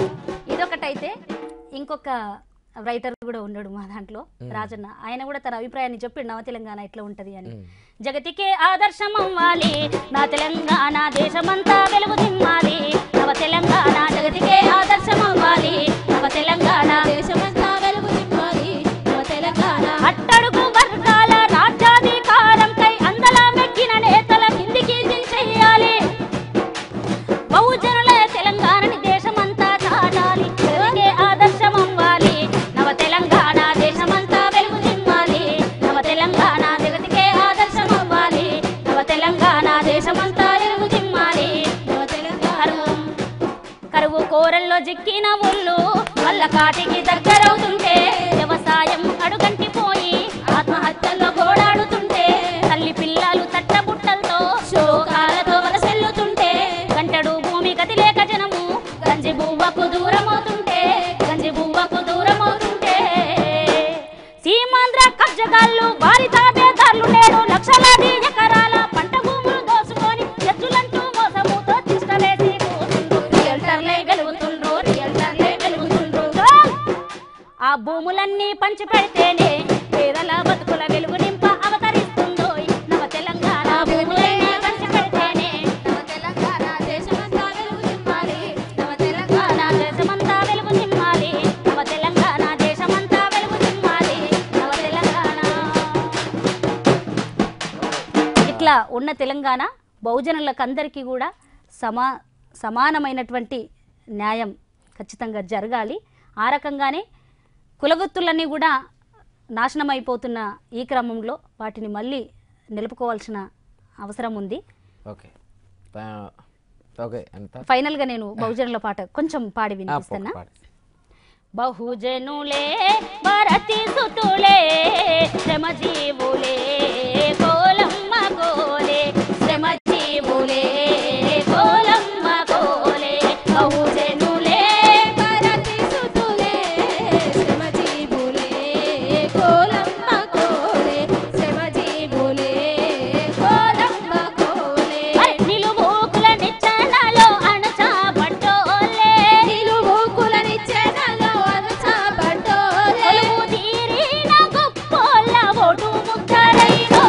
ఇదొకటైతే ఇంకొక రైటర్ కూడా ఉన్నాడు మా దాంట్లో రాజన్న ఆయన కూడా తన అభిప్రాయాన్ని చెప్పి నవ తెలంగాణ ఎట్లా ఉంటది అని జగతికే ఆదర్శం అవ్వాలి నా తెలంగాణ దేశమంతా వెలుగు దిమ్మాలి నవ తెలంగాణ జగతికే ఆదర్శం అవ్వాలి నవ తెలంగాణ దేశమంతా వెలుగు నింపాలి నవ తెలంగాణ అట్టడుగు వర్గాల రైతన్నలు వల్ల కాటికి దగ్గరవుతుంటే వ్యవసాయం అడుగంటిపోయి ఆత్మహత్యల్లో గోడాడుతుంటే తల్లి పిల్లలు తట్టబుట్టలతో శోకాలతో వలసెల్లుతుంటే గంటడు భూమి గతి లేక జనము గంజి బువ్వకు దూరమవుతుంటే గంజి బువ్వకు దూరమవుతుంటే సీమాంధ్ర కబ్జగాళ్ళు వారి తాబేదారులు నేడు లక్షలాది ఎకరాల పంట భూములు దోసుకొని ఎద్దులంటూ మోసముతో తిష్టవేసి కూతుండ్రు రియల్టర్లే వెలుగుతుండ్రు రియల్టర్లే వెలుగుతుండ్రు ఆ భూములన్నీ పంచి పెడితేనే పేదల బతుకుల వెలుగు నింప అవతరిస్తుందో నవ తెలంగాణ భూములన్నీ పంచి పెడితేనే నవ తెలంగాణ దేశమంతా వెలుగు నింపాలి నవ తెలంగాణ దేశమంతా వెలుగు నింపాలి నవ తెలంగాణ దేశమంతా వెలుగు నింపాలి నవ తెలంగాణ ఇట్లా ఉన్న తెలంగాణ బహుజనులకు అందరికీ కూడా సమా సమానమైనటువంటి న్యాయం ఖచ్చితంగా జరగాలి ఆ రకంగానే కులగొత్తులన్నీ కూడా నాశనం అయిపోతున్న ఈ క్రమంలో వాటిని మళ్ళీ నిలుపుకోవాల్సిన అవసరం ఉంది ఓకే తా- ఓకే ఎంత ఫైనల్గా నేను బహుజనుల పాట కొంచెం పాడి ఆ, వినిపిస్తున్నా పాడు. బహుజనులే భరతి సుతులే శ్రమజీవులే కోలమ్మ కోలే శ్రమజీవులే కోలమ్మ కోలే బహుజనులే భరతి సుతులే శ్రమజీవులే కోలమ్మ కోలే శ్రమజీవులే కోలమ్మ కోలే నిలువూకుల నిచ్చెనలో అణచాబట్టోలే నిలువుకుల నిచ్చెనలో అణచాబట్టోలే కొలువు తీరిన గొప్పోళ్ళ ఓటు ముద్దరైనో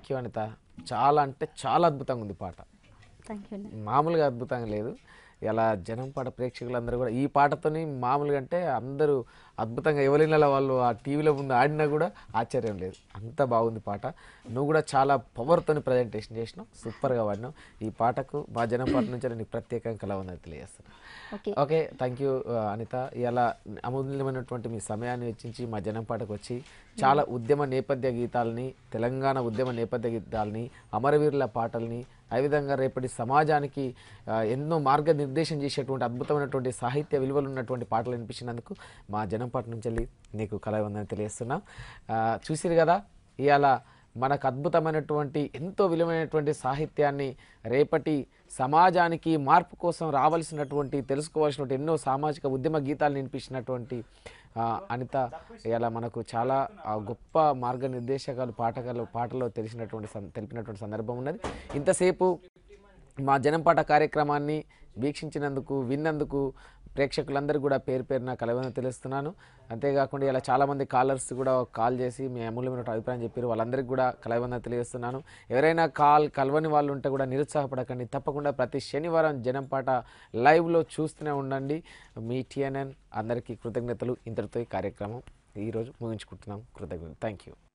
థ్యాంక్ యూ అనిత చాలా అంటే చాలా అద్భుతంగా ఉంది పాట థ్యాంక్ యూ అండి మామూలుగా అద్భుతంగా లేదు ఇలా జనం పాట ప్రేక్షకులందరూ కూడా ఈ పాటతోని మామూలుగా అంటే అందరూ అద్భుతంగా ఎవరినలా వాళ్ళు ఆ టీవీలో ముందు ఆడినా కూడా ఆశ్చర్యం లేదు అంత బాగుంది పాట నువ్వు కూడా చాలా పవర్తోని ప్రజెంటేషన్ చేసినావు సూపర్గా పాడినావు ఈ పాటకు మా జనం పాట నుంచి నీకు ప్రత్యేకంగా కలవని తెలియజేస్తాను okay okay thank you Anitha ఇలా అమూల్యమైనటువంటి మీ సమయాన్ని వెచ్చించి మా జనం పాటకు వచ్చి చాలా ఉద్యమ నేపథ్య గీతాలని తెలంగాణ ఉద్యమ నేపథ్య గీతాలని అమరవీరుల పాటల్ని అదేవిధంగా రేపటి సమాజానికి ఆ, ఎన్నో మార్గనిర్దేశం చేసేటువంటి అద్భుతమైనటువంటి సాహిత్య విలువలు ఉన్నటువంటి పాటలు వినిపించినందుకు మా జనం పాట నుంచి వెళ్ళి నీకు కలవందని తెలియజేస్తున్నా ఆ, చూసిరు కదా ఇవాళ మనకు అద్భుతమైనటువంటి ఎంతో విలువైనటువంటి సాహిత్యాన్ని రేపటి సమాజానికి మార్పు కోసం రావాల్సినటువంటి తెలుసుకోవాల్సినటువంటి ఎన్నో సామాజిక ఉద్యమ గీతాలు వినిపించినటువంటి ఆ, అనిత ఇలా మనకు చాలా ఆ, గొప్ప మార్గనిర్దేశకాలు పాఠకాలు పాటలో తెలిసినటువంటి సం- తెలిపినటువంటి సందర్భం ఉన్నది ఇంతసేపు మా జనంపాట కార్యక్రమాన్ని వీక్షించినందుకు విన్నందుకు ప్రేక్షకులందరూ కూడా పేరు పేరున కలవని తెలుస్తున్నాను అంతేకాకుండా ఇలా చాలామంది కాలర్స్ కూడా కాల్ చేసి మీ అమూల్యమైన అభిప్రాయం చెప్పారు వాళ్ళందరికీ కూడా కలవని తెలియజేస్తున్నాను ఎవరైనా కాల్ కలవని వాళ్ళు ఉంటే కూడా నిరుత్సాహపడకండి తప్పకుండా ప్రతి శనివారం జనంపాట లైవ్లో చూస్తూనే ఉండండి మీ టిఎన్ఎన్ అందరికీ కృతజ్ఞతలు ఇంతటితో ఈ కార్యక్రమం ఈరోజు ముగించుకుంటున్నాం కృతజ్ఞతలు థ్యాంక్ యూ